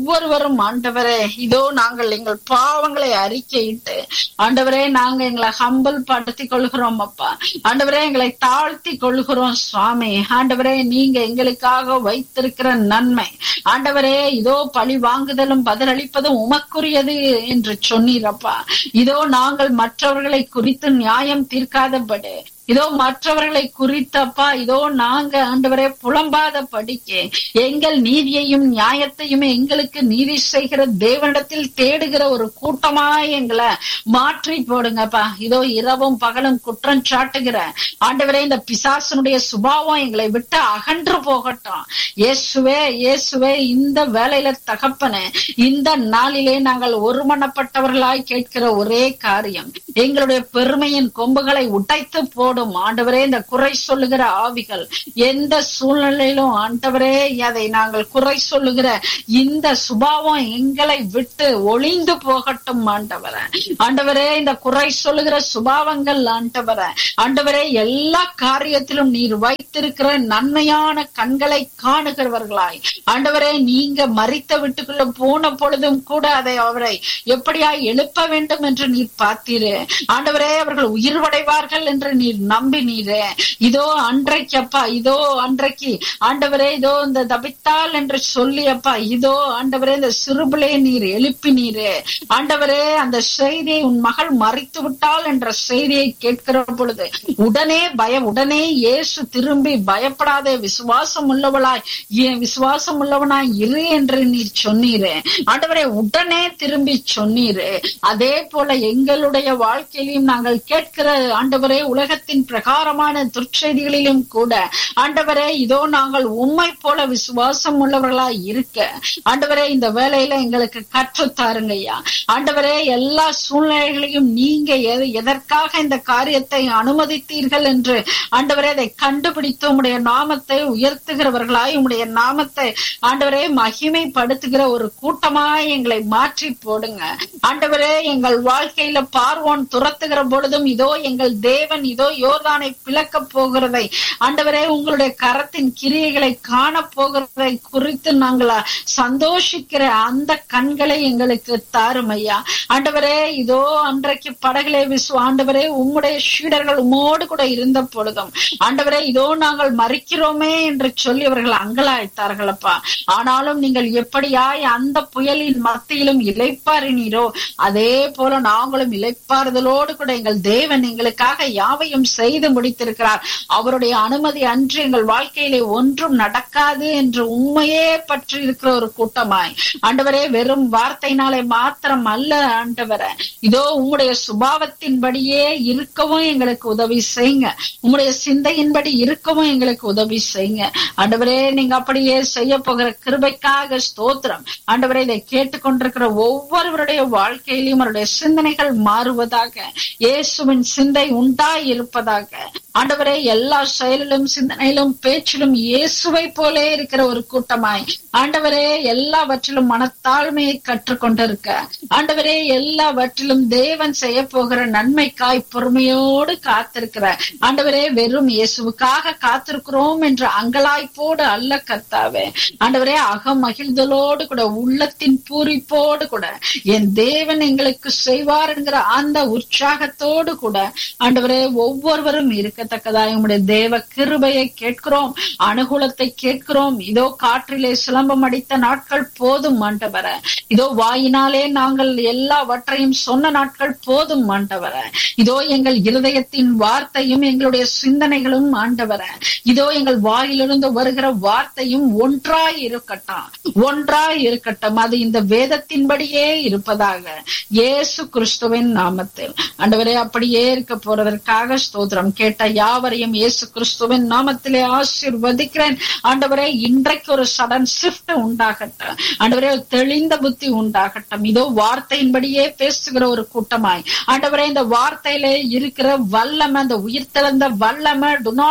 ஒவ்வொருவரும் ஆண்டவரே இதோ நாங்கள் எங்கள் பாவங்களை அறிக்கையிட்டு ஆண்டவரே நாங்க எங்களை ஹம்பல் படுத்திக் கொள்கிறோம் அப்பா ஆண்டவரே எங்களை தாழ்த்தி கொள்கிறோம் சுவாமி ஆண்டவரே நீங்க எங்களுக்காக வைத்திருக்கிற நன்மை ஆண்டவரே இதோ பழி வாங்குதலும் பதிலளிப்பதும் உமக்குரியது என்று சொன்னீரப்பா இதோ நாங்கள் மற்றவர்களை குறித்து நியாயம் தீர்க்காதபடி இதோ மற்றவர்களை குறித்தப்பா இதோ நாங்க ஆண்டவரே புலம்பாத படிக்க எங்கள் நீதியையும் நியாயத்தையும் எங்களுக்கு நீதி செய்கிற தேவனிடத்தில் தேடுகிற ஒரு கூட்டமா எங்களை மாற்றி போடுங்கப்பா இதோ இரவும் பகலும் குற்றம் சாட்டுகிற ஆண்டவரே இந்த பிசாசனுடைய சுபாவம் எங்களை விட்டு அகன்று போகட்டும் இயேசுவே இயேசுவே இந்த வேலையில தகப்பன இந்த நாளிலே நாங்கள் ஒருமனப்பட்டவர்களாய் கேட்கிற ஒரே காரியம் எங்களுடைய பெருமையின் கொம்புகளை உடைத்து போடும் ஆண்டவரே இந்த குறை சொல்லுகிற ஆவிகள் எந்த சூழ்நிலையிலும் ஆண்டவரே அதை நாங்கள் குறை சொல்லுகிற இந்த சுபாவம் எங்களை விட்டு ஒளிந்து போகட்டும் ஆண்டவரே ஆண்டவரே இந்த குறை சொல்லுகிற சுபாவங்கள் ஆண்டவரே ஆண்டவரே எல்லா காரியத்திலும் நீர் வைத்திருக்கிற நன்மையான கண்களை காணுகிறவர்களாய் ஆண்டவரே நீங்க மறித்த வீட்டுக்குள்ள போன பொழுதும் கூட அதை அவரை எப்படியா எழுப்ப வேண்டும் என்று நீர் பார்த்தீரே ஆண்டவரே அவர்கள் உயிர்வடைவார்கள் என்று நீர் நம்பினீரே இதோ அன்றைக்கு அப்பா இதோ அன்றைக்கு ஆண்டவரே இதோ இந்த தபித்தால் என்று சொல்லி அப்பா இதோ ஆண்டவரே இந்த சிறுபிளே நீர் எழுப்பினீரே ஆண்டவரே அந்த செய்தியை உன் மகள் மறித்து விட்டாள் என்ற செய்தியை கேட்கிற பொழுது உடனே பயம் உடனே இயேசு திரும்பி பயப்படாதே விசுவாசம் உள்ளவளாய் ஏன் விசுவாசம் உள்ளவனாய் இரு என்று நீர் சொன்னீரே ஆண்டவரே உடனே திரும்பி சொன்னீரே அதே போல எங்களுடைய வாழ்க்கையிலும் நாங்கள் கேட்கிற ஆண்டவரே உலகத்தின் பிரகாரமான துர்ச்செய்திகளிலும் கூட ஆண்டவரே இதோ நாங்கள் உண்மை போல விசுவாசம் உள்ளவர்களாய் இருக்க ஆண்டவரே இந்த வேலையில எங்களுக்கு கற்றுத்தாருங்க ஐயா ஆண்டவரே எல்லா சூழ்நிலைகளையும் நீங்க எது- எதற்காக இந்த காரியத்தை அனுமதித்தீர்கள் என்று ஆண்டவரே அதை கண்டுபிடித்து உம்முடைய நாமத்தை உயர்த்துகிறவர்களாய் உம்முடைய நாமத்தை ஆண்டவரே மகிமைப்படுத்துகிற ஒரு கூட்டமாய் எங்களை மாற்றி போடுங்க ஆண்டவரே எங்கள் வாழ்க்கையில பார்வோன் துரத்துகிற பொழுதும் இதோ எங்கள் தேவன் இதோ யோர்தானை பிளக்க போகிறதை ஆண்டவரே உங்களுடைய கரத்தின் கிரியைகளை காண போகிறதை குறித்து நாங்கள் சந்தோஷிக்கிற அந்த கண்களை எங்களுக்கு தாரும் ஐயா ஆண்டவரே இதோ அன்றைக்கு படகுலே விசு ஆண்டவரே உம்முடைய சீடர்கள் உம்மோடு கூட இருந்த பொழுதும் ஆண்டவரே இதோ நாங்கள் மறிக்கிறோமே என்று சொல்லி அவர்கள் அங்கலாய்த்தார்கள் அப்பா ஆனாலும் நீங்கள் எப்படியாய் அந்த புயலின் மத்தியிலும் இளைப்பாறினீரோ அதே போல நாங்களும் இளைப்பாறுதலோடு கூட எங்கள் தேவன் எங்களுக்காக யாவையும் செய்து முடித்திருக்கிறார் அவருடைய அனுமதி அன்று எங்கள் வாழ்க்கையிலே ஒன்றும் நடக்காது என்று உண்மையே பற்றி இருக்கிற ஒரு கூட்டமாய் ஆண்டவரே வெறும் வார்த்தையினாலே மாத்திரம் அல்ல ஆண்டவரே இதோ உம்முடைய சுபாவத்தின்படியே இருக்கவும் எங்களுக்கு உதவி செய்யுங்க உம்முடைய சிந்தையின்படி இருக்கவும் எங்களுக்கு உதவி செய்யுங்க ஆண்டவரே நீங்க அப்படியே செய்ய போகிற கிருபைக்காக ஸ்தோத்திரம் ஆண்டவரே இதை கேட்டுக்கொண்டிருக்கிற ஒவ்வொருவருடைய வாழ்க்கையிலும் அவருடைய சிந்தனைகள் மாறுவதாக இயேசுவின் சிந்தை உண்டாய் இருப்பதாக ஆண்டவரே எல்லா செயலிலும் சிந்தனையிலும் பேச்சிலும் இயேசுவை போலே இருக்கிற ஒரு கூட்டமாய் ஆண்டவரே எல்லாவற்றிலும் மனத்தாழ்மையை கற்றுக்கொண்டிருக்க ஆண்டவரே எல்லாவற்றிலும் தேவன் செய்ய போகிற நன்மைக்காய் பொறுமையோடு காத்திருக்கிற ஆண்டவரே வெறும் இயேசுவுக்காக காத்திருக்கிறோம் என்ற அங்கலாய்ப்போடு அல்ல கர்த்தாவே ஆண்டவரே அகம் மகிழ்தலோடு கூட உள்ளத்தின் பூரிப்போடு கூட என் தேவன் எங்களுக்கு செய்வார் என்கிற அந்த உற்சாகத்தோடு கூட ஆண்டவரே ஒவ்வொருவரும் இருக்கத்தக்கதாய் உம்முடைய தேவ கிருபையை கேட்கிறோம் அனுகூலத்தை கேட்கிறோம் இதோ காற்றிலே சிலம்பம் அடித்த நாட்கள் போதும் ஆண்டவர இதோ வாயினாலே நாங்கள் எல்லாவற்றையும் சொன்ன நாட்கள் போதும் ஆண்டவர இதோ எங்கள் இருதயத்தின் வார்த்தையும் எங்களுடைய சிந்தனைகளும் ஆண்டவர இதோ எங்கள் வாயிலிருந்து வருகிற வார்த்தையும் ஒன்றாய் இருக்கட்டும் ஒன்றாய் இருக்கட்டும் அது இந்த வேதத்தின்படியே இருப்பதாக இயேசு கிறிஸ்துவின் நாமத்தில் ஆண்டவரே அப்படியே இருக்க போறதற்காக ஸ்தோத்திரம் கேட்ட யாவரையும் இயேசு கிறிஸ்துவின் நாமத்திலே ஆசீர்வதிக்கிறேன் ஆண்டவரே இன்றைக்கு ஒரு சடன் ஷிஃப்ட் உண்டாகட்டும் ஆண்டவரே ஒரு தெளிந்த புத்தி உண்டாகட்டும் இதோ வார்த்தையின்படியே பேசுகிற ஒரு கூட்டமாய் ஆண்டவரே இந்த வார்த்தையிலே இருக்கிற வல்லமை அந்த உயிர்த்தெழுந்த வல்லமை டுனாமிஸ்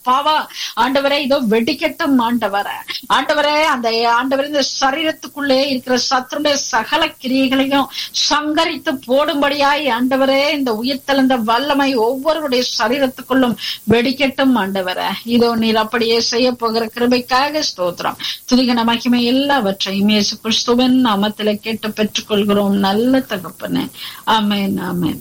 பாவா ஆண்டவரே இதோ வெடிக்கட்டும் ஆண்டவரே ஆண்டவரே அந்த ஆண்டவரே இந்த சரீரத்துக்குள்ளே இருக்கிற சத்துருடைய சகல கிரியைகளையும் சங்கரித்து போடும்படியாய் ஆண்டவரே இந்த உயிர்த்தெழுந்த வல்லமை ஒவ்வொருடைய சரீரத்துக்குள்ளும் வெடிக்கட்டும் ஆண்டவரே இதோ நீர் அப்படியே செய்ய போகிற கிருபைக்காக ஸ்தோத்திரம் துதிகன மகிமை எல்லாவற்றையும் இயேசு கிறிஸ்துவின் நாமத்திலே கேட்டு பெற்றுக்கொள்கிறோம் நல்ல தகப்பனே ஆமென் ஆமென்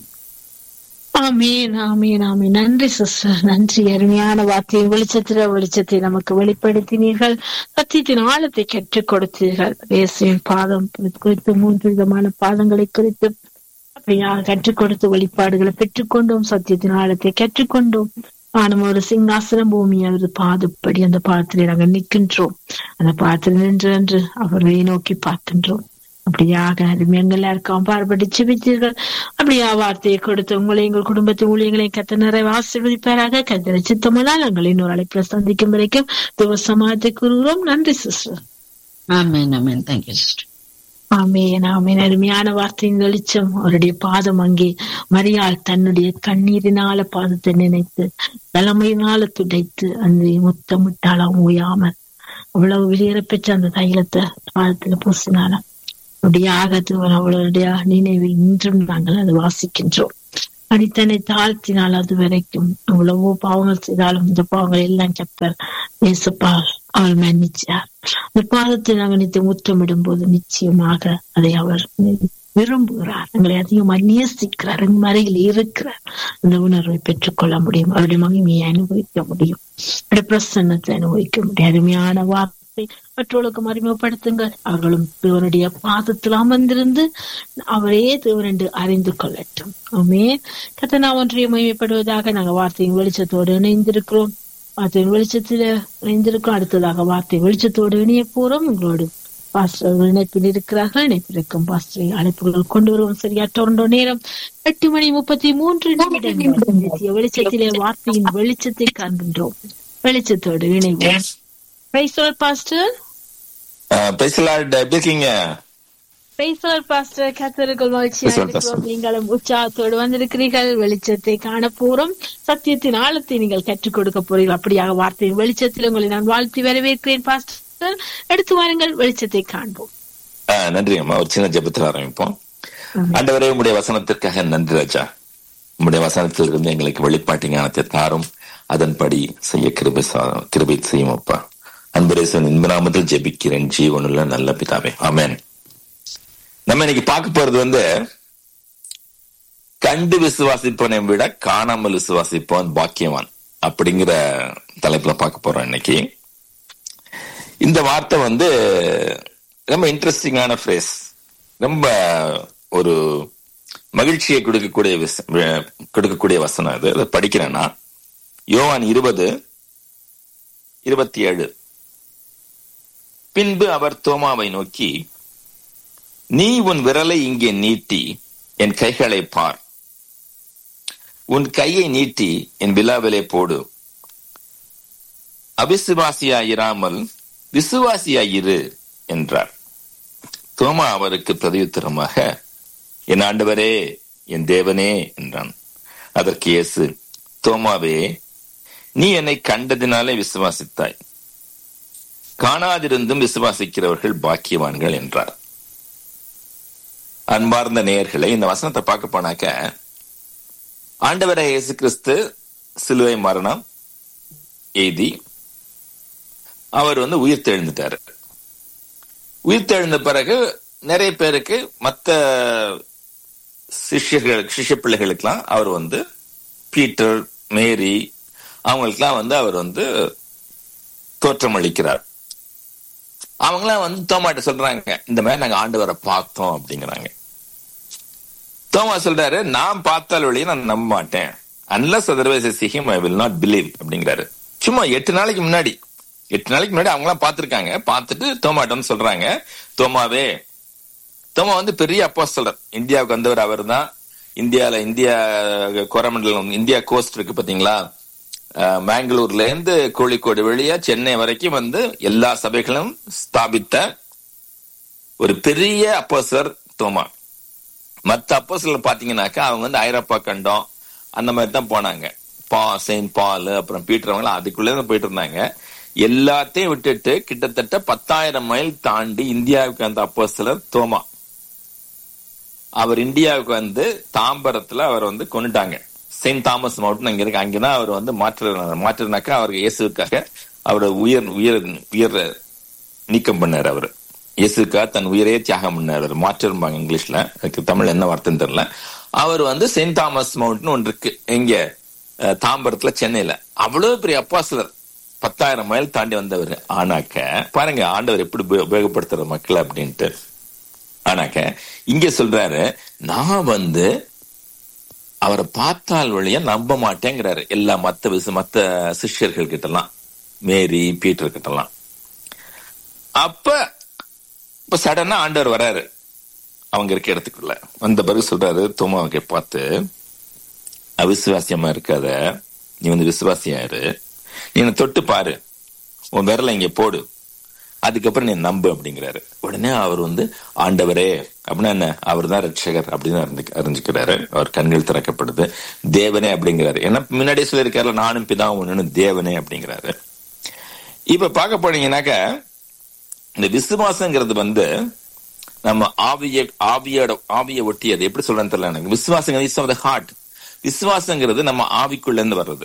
ஆமீன் ஆமீன் ஆமீன் நன்றி சிஸ்டர் நன்றி அருமையான வார்த்தையை வெளிச்சத்தில வெளிச்சத்தை நமக்கு வெளிப்படுத்தினீர்கள் சத்தியத்தின் ஆழத்தை கற்றுக் கொடுத்தீர்கள் இயேசுவின் பாதம் குறித்து மூன்று விதமான பாதங்களை குறித்து அப்படியா கற்றுக் கொடுத்த வெளிப்பாடுகளை பெற்றுக்கொண்டோம் சத்தியத்தின் ஆழத்தை கற்றுக்கொண்டோம் ஆனும் ஒரு சிங்காசனம் பூமி அவரது பாதப்படி அந்த பாதத்திலே நாங்கள் நிற்கின்றோம் அந்த பாதத்தில் நின்று நின்று அவரை நோக்கி பார்க்கின்றோம் அப்படியாக அருமையங்கள் எல்லாருக்கும் பார்ப்பட்டு செபித்தீர்கள் அப்படியா வார்த்தையை கொடுத்து உங்களை எங்கள் குடும்பத்தை ஊழியர்களை கத்த நிறைய ஆசீர்வதிப்பாராக கத்தரை சித்தமனால் எங்களை இன்னொரு அழைப்பில் சந்திக்கும் வரைக்கும் துவசமாகத்தை கூறுகிறோம் நன்றி sister amen amen thank you sister amen amen அருமையான வார்த்தையின் வெளிச்சம் அவருடைய பாதம் அங்கே மரியாள் தன்னுடைய கண்ணீரினால பாதத்தை நினைத்து தலைமையினால துடைத்து அந்த முத்தமிட்டாலாம் ஓயாமல் அவ்வளவு வெளியேற பெற்ற அந்த தைலத்தை பாதத்துல பூசினாலாம் அப்படியாக அவளுடைய நினைவு இன்றும் நாங்கள் அதை வாசிக்கின்றோம் அடித்தனை தாழ்த்தினால் அது வரைக்கும் எவ்வளவோ பாவங்கள் செய்தாலும் இந்த பாவங்கள் எல்லாம் கப்பர் இயேசுப்பா அவள் மன்னிச்சார் அந்த பாதத்தை நாங்கள் நித்து முத்தமிடும் போது நிச்சயமாக அதை அவர் விரும்புகிறார் எங்களை அதிகமா நேசிக்கிறார் எங்கள் அருகில் இருக்கிறார் அந்த உணர்வை பெற்றுக்கொள்ள முடியும் அவருடைய மகிமையை அனுபவிக்க முடியும் அவருடைய பிரசன்னத்தை அனுபவிக்க முடியும் அருமையான வார்த்தை மற்றவர்களுக்கு அறிமுகப்படுத்துங்கள் அவர்களும் தேவனுடைய பாதத்தில் அமர்ந்திருந்து அவரே தேவன் என்று அறிந்து கொள்ளட்டும் ஆமே கத்தனா ஒன்றைய மகிமைப்படுவதாக நாங்கள் வார்த்தையின் வெளிச்சத்தோடு இணைந்திருக்கிறோம் வார்த்தையின் வெளிச்சத்தில் இணைந்திருக்கிறோம் அடுத்ததாக வார்த்தை வெளிச்சத்தோடு இணைய போறோம் உங்களோடு பாஸ்டர்கள் இணைப்பில் இருக்கிறார்கள் இணைப்பில் இருக்கும் பாஸ்டரை அழைப்புகள் கொண்டு வருவோம் சரியா தொடர்ந்த நேரம் எட்டு மணி முப்பத்தி மூன்று நிமிடங்கள் வெளிச்சத்திலே வார்த்தையின் வெளிச்சத்தை காண்கின்றோம் வெளிச்சத்தோடு இணைவோம் பிரைசோர் பாஸ்டர் பிரைசலாட் எப்படி இருக்கீங்க பிரைசோர் பாஸ்டர் கத்தர்கள் மகிழ்ச்சியாக நீங்களும் உற்சாகத்தோடு வந்திருக்கிறீர்கள் வெளிச்சத்தை காண போறோம் சத்தியத்தின் ஆழத்தை நீங்கள் கற்றுக் கொடுக்க போறீர்கள் அப்படியாக வார்த்தையின் வெளிச்சத்தில் உங்களை நான் வாழ்த்தி வரவேற்கிறேன் பாஸ்டர் எடுத்து வாருங்கள் வெளிச்சத்தை காண்போம் நன்றி அம்மா ஒரு சின்ன ஜபத்தில் ஆரம்பிப்போம் ஆண்டவரே உங்களுடைய வசனத்திற்காக நன்றி ராஜா உங்களுடைய வசனத்தில் இருந்து எங்களுக்கு வெளிப்பாட்டு ஞானத்தை தாரும் அதன்படி செய்ய கிருபை கிருபை செய்யும் அப்பா அன்பரேசன் இன்பநாமத்தில் ஜெபிக்கிறேன் ஜீவனுள்ள நல்ல பிதாவே ஆமேன் நம்ம இன்னைக்கு பார்க்க போறது வந்து கண்டு விசுவாசிப்பவனை விட காணாமல் விசுவாசிப்பவன் பாக்கியவான் அப்படிங்கிற தலைப்புல பார்க்க போறோம் இன்னைக்கு இந்த வார்த்தை வந்து ரொம்ப இன்ட்ரெஸ்டிங்கான ஃப்ரேஸ் ரொம்ப ஒரு மகிழ்ச்சியை கொடுக்கக்கூடிய கொடுக்கக்கூடிய வசனம் இது அதை படிக்கிறேன்னா யோவான் இருபது இருபத்தி ஏழு பின்பு அவர் தோமாவை நோக்கி நீ உன் விரலை இங்கே நீட்டி என் கைகளை பார் உன் கையை நீட்டி என் விழாவிலே போடு அவிசுவாசியாயிராமல் விசுவாசியாயிரு என்றார் தோமா அவருக்கு பிரதியுத்தரமாக என் ஆண்டவரே என் தேவனே என்றான் அதற்கு இயேசு தோமாவே நீ என்னை கண்டதினாலே விசுவாசித்தாய் காணாதிருந்தும் விசுவாசிக்கிறவர்கள் பாக்கியவான்கள் என்றார் அன்பார்ந்த நேயர்களை இந்த வசனத்தை பார்க்க போனாக்க ஆண்டவரை இயேசு கிறிஸ்து சிலுவை மரணம் எய்தி அவர் வந்து உயிர் தெழுந்துட்டாரு உயிர் தெழுந்த பிறகு நிறைய பேருக்கு மற்ற சிஷ்யர்கள் சிஷ்ய பிள்ளைகளுக்கெல்லாம் அவர் வந்து பீட்டர் மேரி அவங்களுக்கெல்லாம் வந்து அவர் வந்து தோற்றம் அளிக்கிறார் அவங்களாம் வந்து தோமாட்ட சொல்றாங்க இந்த மாதிரி நாங்க ஆண்டவரை பார்த்தோம் அப்படிங்கிறாங்க தோமா சொல்றாரு நான் பார்த்தால் வழியை நான் நம்ப மாட்டேன் அன்லஸ் அதர்வைஸ் சிஹிம் ஐ வில் நாட் பிலீவ் அப்படிங்கிறாரு சும்மா எட்டு நாளைக்கு முன்னாடி எட்டு நாளைக்கு முன்னாடி அவங்களாம் பார்த்திருக்காங்க பார்த்துட்டு தோமாட்டோன்னு சொல்றாங்க தோமாவே தோமா வந்து பெரிய அப்பா சொல்றார் இந்தியாவுக்கு வந்தவர் அவர் தான் இந்தியால இந்தியா கோரமண்டலம் இந்தியா கோஸ்ட் இருக்கு பாத்தீங்களா மேங்களூர்ல இருந்து கோழிக்கோடு வழியா சென்னை வரைக்கும் வந்து எல்லா சபைகளும் ஸ்தாபித்த ஒரு பெரிய அப்போசர் தோமா மத்த அப்போசர் பாத்தீங்கன்னாக்கா அவங்க வந்து ஐரோப்பா கண்டம் அந்த மாதிரி தான் போனாங்க பா செயின்ட் பால் அப்புறம் பீட்டர் அவங்களாம் அதுக்குள்ளே தான் போயிட்டு இருந்தாங்க எல்லாத்தையும் விட்டுட்டு கிட்டத்தட்ட பத்தாயிரம் மைல் தாண்டி இந்தியாவுக்கு வந்த அப்போ சிலர் தோமா அவர் இந்தியாவுக்கு வந்து தாம்பரத்துல அவர் வந்து கொண்டுட்டாங்க செயின்ட் தாமஸ் மவுண்டன் அங்க இருக்கு அங்கதான் அவர் வந்து மாற்று மாற்றினாக்கா அவருக்கு இயேசுக்காக அவரோட உயர் உயர் உயர் நீக்கம் பண்ணார் அவர் இயேசுக்காக தன் உயிரையே தியாகம் பண்ணார் அவர் மாற்றிருப்பாங்க இங்கிலீஷ்ல அதுக்கு தமிழ் என்ன வார்த்தைன்னு தெரியல அவர் வந்து செயின்ட் தாமஸ் மவுண்டன் ஒன்று இருக்கு எங்க அஹ், தாம்பரத்துல சென்னையில அவ்வளவு பெரிய அப்பாசிலர் பத்தாயிரம் மைல் தாண்டி வந்தவர் ஆனாக்க பாருங்க ஆண்டவர் எப்படி உபயோ- உபயோகப்படுத்துற மக்களை அப்படின்ட்டு ஆனாக்க இங்க சொல்றாரு நான் வந்து அவரை பார்த்தால் வழியா நம்ப மாட்டேங்கிறாரு எல்லா மத்த விசு மத்த சிஷ்யர்கள் கிட்டலாம் மேரி பீட்டர் கிட்டலாம் அப்ப இப்ப சடனா ஆண்டவர் வராரு அவங்க இருக்க இடத்துக்குள்ள வந்த பிறகு சொல்றாரு தோமாவுக்கு பார்த்து அவிசுவாசியமா இருக்காத நீ வந்து விசுவாசியாரு நீ என்னை தொட்டு பாரு உன் விரல இங்க போடு அதுக்கப்புறம் நீ நம்பு அப்படிங்கிறாரு உடனே அவர் வந்து ஆண்டவரே அப்படின்னா என்ன அவர் தான் ரட்சகர் அப்படின்னு அறிந்து- அறிஞ்சுக்கிறாரு அவர் கண்கள் திறக்கப்படுது தேவனே அப்படிங்கிறாரு ஏன்னா முன்னாடியே சொல்லியிருக்காரு நானும் பிதாவும் ஒண்ணுன்னு தேவனே அப்படிங்கிறாரு இப்ப பார்க்க போனீங்கன்னாக்க இந்த விசுவாசங்கிறது வந்து நம்ம ஆவிய ஆவியோட ஆவிய ஒட்டியது எப்படி சொல்றேன்னு தெரியல எனக்கு விசுவாசங்கிறது இஸ் ஆஃப் த ஹார்ட் விசுவாசங்கிறது நம்ம ஆவிக்குள்ள இருந்து வர்றது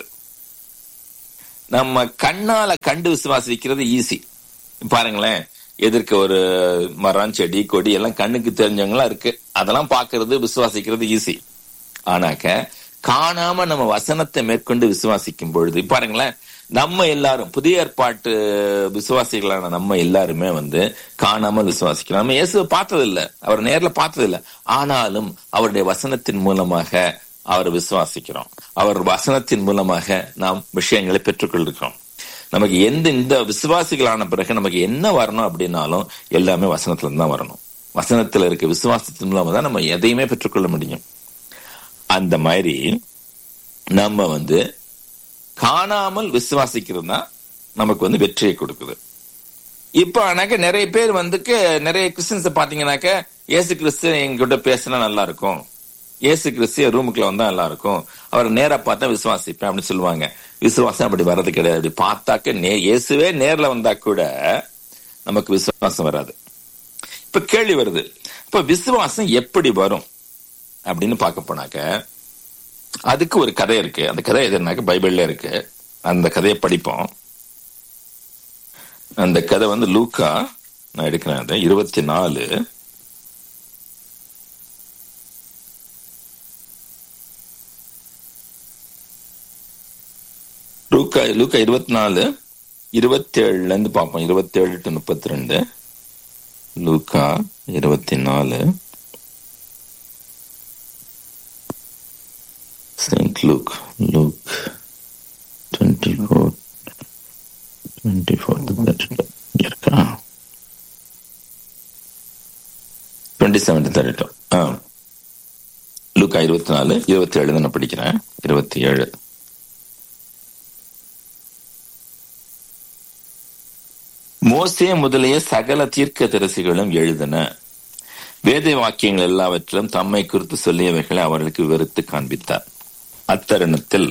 நம்ம கண்ணால கண்டு விசுவாசிக்கிறது ஈஸி பாருங்களேன் எதிர்க்க ஒரு மரம் செடி கொடி எல்லாம் கண்ணுக்கு தெரிஞ்சவங்களா இருக்கு அதெல்லாம் பாக்குறது விசுவாசிக்கிறது ஈஸி ஆனாக்க காணாம நம்ம வசனத்தை மேற்கொண்டு விசுவாசிக்கும் பொழுது பாருங்களேன் நம்ம எல்லாரும் புதிய ஏற்பாட்டு விசுவாசிகளான நம்ம எல்லாருமே வந்து காணாமல் விசுவாசிக்கிறோம் நம்ம இயேசுவை பார்த்தது இல்ல அவர் நேர்ல பார்த்தது இல்ல ஆனாலும் அவருடைய வசனத்தின் மூலமாக அவரை விசுவாசிக்கிறோம் அவர் வசனத்தின் மூலமாக நாம் விஷயங்களை பெற்றுக்கொள்கிறோம் நமக்கு எந்த இந்த விசுவாசிகளான பிறகு நமக்கு என்ன வரணும் அப்படின்னாலும் எல்லாமே வசனத்துல இருந்து தான் வரணும் வசனத்துல இருக்க விசுவாசத்தின் மூலமா தான் நம்ம எதையுமே பெற்றுக்கொள்ள முடியும் அந்த மாதிரி நம்ம வந்து காணாமல் விசுவாசிக்கிறது தான் நமக்கு வந்து வெற்றியை கொடுக்குது இப்ப ஆனாக்க நிறைய பேர் வந்துக்கு நிறைய கிறிஸ்டின்ஸ் பாத்தீங்கன்னாக்க இயேசு கிறிஸ்து எங்கிட்ட பேசினா நல்லா இருக்கும் இயேசு கிறிஸ்து ரூமுக்குள்ள வந்தா நல்லா இருக்கும் அவர் நேரா பார்த்தா விசுவாசிப்பேன் அப்படின்னு சொல்லுவாங்க விசுவாசம் அப்படி வர்றது கிடையாது அப்படி பார்த்தாக்க நே இயேசுவே நேர்ல வந்தா கூட நமக்கு விசுவாசம் வராது இப்ப கேள்வி வருது இப்ப விசுவாசம் எப்படி வரும் அப்படின்னு பார்க்க போனாக்க அதுக்கு ஒரு கதை இருக்கு அந்த கதை எதுனாக்க பைபிள்ல இருக்கு அந்த கதையை படிப்போம் அந்த கதை வந்து லூக்கா நான் எடுக்கிறேன் அதை இருபத்தி நாலு லூக்கா லூக்கா இருபத்தி நாலு இருபத்தி ஏழுல இருந்து பார்ப்போம் இருபத்தி ஏழு டு முப்பத்தி ரெண்டு லூக்கா இருபத்தி நாலு Saint Luke, Luke 24, 24 to 32. இருக்கா twenty seven to thirty two ஆ லூக்கா இருபத்தி நாலு இருபத்தி ஏழு நான் படிக்கிறேன் இருபத்தி ஏழு மோசே முதலிய சகல தீர்க்க தரிசிகளும் எழுதின வேத வாக்கியங்கள் எல்லாவற்றிலும் தம்மை குறித்து சொல்லியவைகளை அவர்களுக்கு விவரித்து காண்பித்தார் அத்தருணத்தில்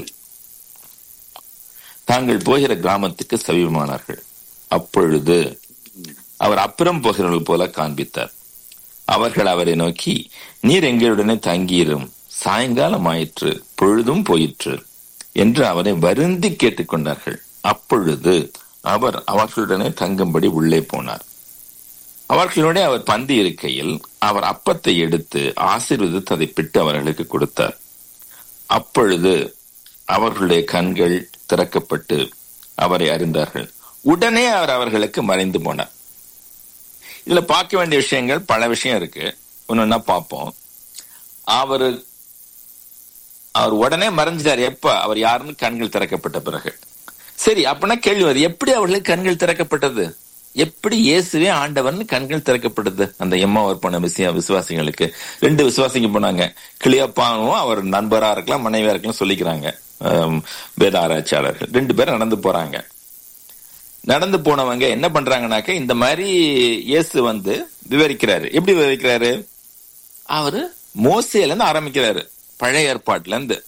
தாங்கள் போகிற கிராமத்துக்கு சமீபமானார்கள் அப்பொழுது அவர் அப்புறம் போகிறவர்கள் போல காண்பித்தார் அவர்கள் அவரை நோக்கி நீர் எங்களுடனே தங்கியிரும் சாயங்காலம் ஆயிற்று பொழுதும் போயிற்று என்று அவரை வருந்தி கேட்டுக்கொண்டார்கள் அப்பொழுது அவர் அவர்களுடனே தங்கும்படி உள்ளே போனார் அவர்களுடைய அவர் பந்தி இருக்கையில் அவர் அப்பத்தை எடுத்து ஆசீர்வதித்து அதை பிட்டு அவர்களுக்கு கொடுத்தார் அப்பொழுது அவர்களுடைய கண்கள் திறக்கப்பட்டு அவரை அறிந்தார்கள் உடனே அவர் அவர்களுக்கு மறைந்து போனார் இதுல பார்க்க வேண்டிய விஷயங்கள் பல விஷயம் இருக்கு ஒன்னொன்னா பார்ப்போம் அவரு அவர் உடனே மறைஞ்சிட்டார் எப்ப அவர் யாருன்னு கண்கள் திறக்கப்பட்ட பிறகு சரி அப்படின்னா கேள்வி வருது எப்படி அவர்களுக்கு கண்கள் திறக்கப்பட்டது எப்படி இயேசுவே ஆண்டவன் கண்கள் திறக்கப்பட்டது அந்த எம்மா ஒரு போன விஷயம் விசுவாசிகளுக்கு ரெண்டு விசுவாசிங்க போனாங்க கிளியப்பாவும் அவர் நண்பரா இருக்கலாம் மனைவியா இருக்கலாம் சொல்லிக்கிறாங்க ஆம், வேத ஆராய்ச்சியாளர்கள் ரெண்டு பேரும் நடந்து போறாங்க நடந்து போனவங்க என்ன பண்றாங்கனாக்க இந்த மாதிரி இயேசு வந்து விவரிக்கிறாரு எப்படி விவரிக்கிறாரு அவரு மோசையில இருந்து ஆரம்பிக்கிறாரு பழைய ஏற்பாட்டுல இருந்து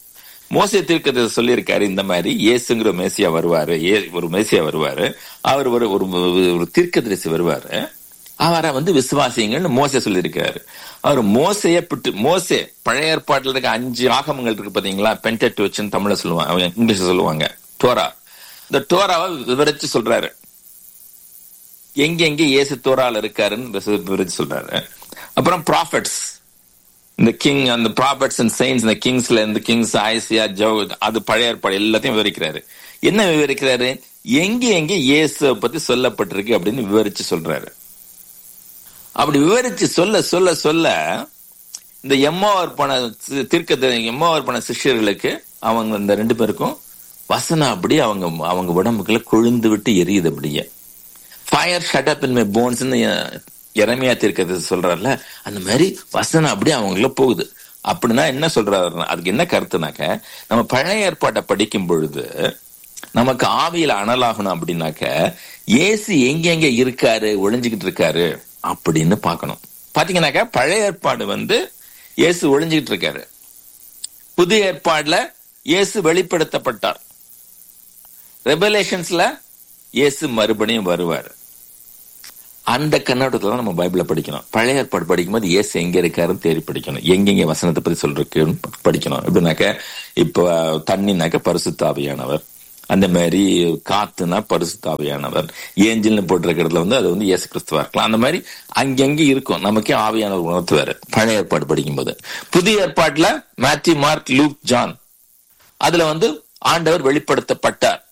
மோசே தீர்க்கதரிசி சொல்லியிருக்காரு இந்த மாதிரி இயேசுங்கிற மேசியா வருவாரு ஏ- ஒரு மேசியா வருவாரு அவர் ஒரு ஒரு ஒரு தீர்க்கதரிசி வருவாரு அவரை வந்து விசுவாசிங்கன்னு மோசே சொல்லியிருக்காரு அவர் மோசைய பிட்டு மோசே பழைய ஏற்பாட்டுல இருக்க அஞ்சு ஆகமங்கள் இருக்கு பாத்தீங்களா பென்டெட் வச்சுன்னு தமிழ்ல சொல்லுவாங்க அவங்க இங்கிலீஷ்ல சொல்லுவாங்க டோரா இந்த டோராவை விவரிச்சு சொல்றாரு எங்க எங்க இயேசு தோரால இருக்காருன்னு விவரிச்சு சொல்றாரு அப்புறம் ப்ராஃபட்ஸ் இந்த கிங் அந்த ப்ராபர்ட்ஸ் அண்ட் சைன்ஸ் இந்த கிங்ஸ்ல இந்த கிங்ஸ் ஐசியா ஜோ அது பழைய ஏற்பாடு எல்லாத்தையும் விவரிக்கிறாரு என்ன விவரிக்கிறாரு எங்க எங்க இயேசுவை பத்தி சொல்லப்பட்டிருக்கு அப்படின்னு விவரிச்சு சொல்றாரு அப்படி விவரிச்சு சொல்ல சொல்ல சொல்ல இந்த எம்மாவர் பண தீர்க்க எம்மாவர் பண சிஷ்யர்களுக்கு அவங்க இந்த ரெண்டு பேருக்கும் வசனம் அப்படி அவங்க அவங்க உடம்புக்குள்ள கொழுந்து விட்டு எரியுது அப்படியே fire shut up in my போன்ஸ்னு இறமையா தீர்க்கிறது சொல்றாருல அந்த மாதிரி வசனம் அப்படியே அவங்கள போகுது அப்படின்னா என்ன சொல்றாரு அதுக்கு என்ன கருத்துனாக்க நம்ம பழைய ஏற்பாட்டை படிக்கும் பொழுது நமக்கு ஆவியில அனலாகணும் அப்படின்னாக்க இயேசு எங்க எங்க இருக்காரு ஒளிஞ்சுக்கிட்டு இருக்காரு அப்படின்னு பார்க்கணும் பாத்தீங்கன்னாக்க பழைய ஏற்பாடு வந்து இயேசு ஒளிஞ்சுக்கிட்டு இருக்காரு புதிய ஏற்பாடுல இயேசு வெளிப்படுத்தப்பட்டார் ரெவலேஷன்ஸ்ல இயேசு மறுபடியும் வருவார் அந்த கண்ணோட்டத்துல தான் நம்ம பைபிளை படிக்கணும் பழைய ஏற்பாடு படிக்கும்போது இயேசு எங்க இருக்காருன்னு தேடி படிக்கணும் எங்கெங்க வசனத்தை பத்தி சொல்றதுக்குன்னு படிக்கணும் எப்படின்னாக்க இப்போ தண்ணினாக்க பரிசுத்தாவியானவர் அந்த மாதிரி காத்துனா பரிசுத்தாவியானவர் ஏஞ்சல்னு போட்டிருக்க இடத்துல வந்து அது வந்து இயேசு கிறிஸ்துவா இருக்கலாம் அந்த மாதிரி அங்கங்க இருக்கும் நமக்கே ஆவியானவர் உணர்த்துவாரு பழைய ஏற்பாடு படிக்கும்போது புதிய ஏற்பாட்டுல மேத்யூ மார்க் லூக் ஜான் அதுல வந்து ஆண்டவர் வெளிப்படுத்தப்பட்டார்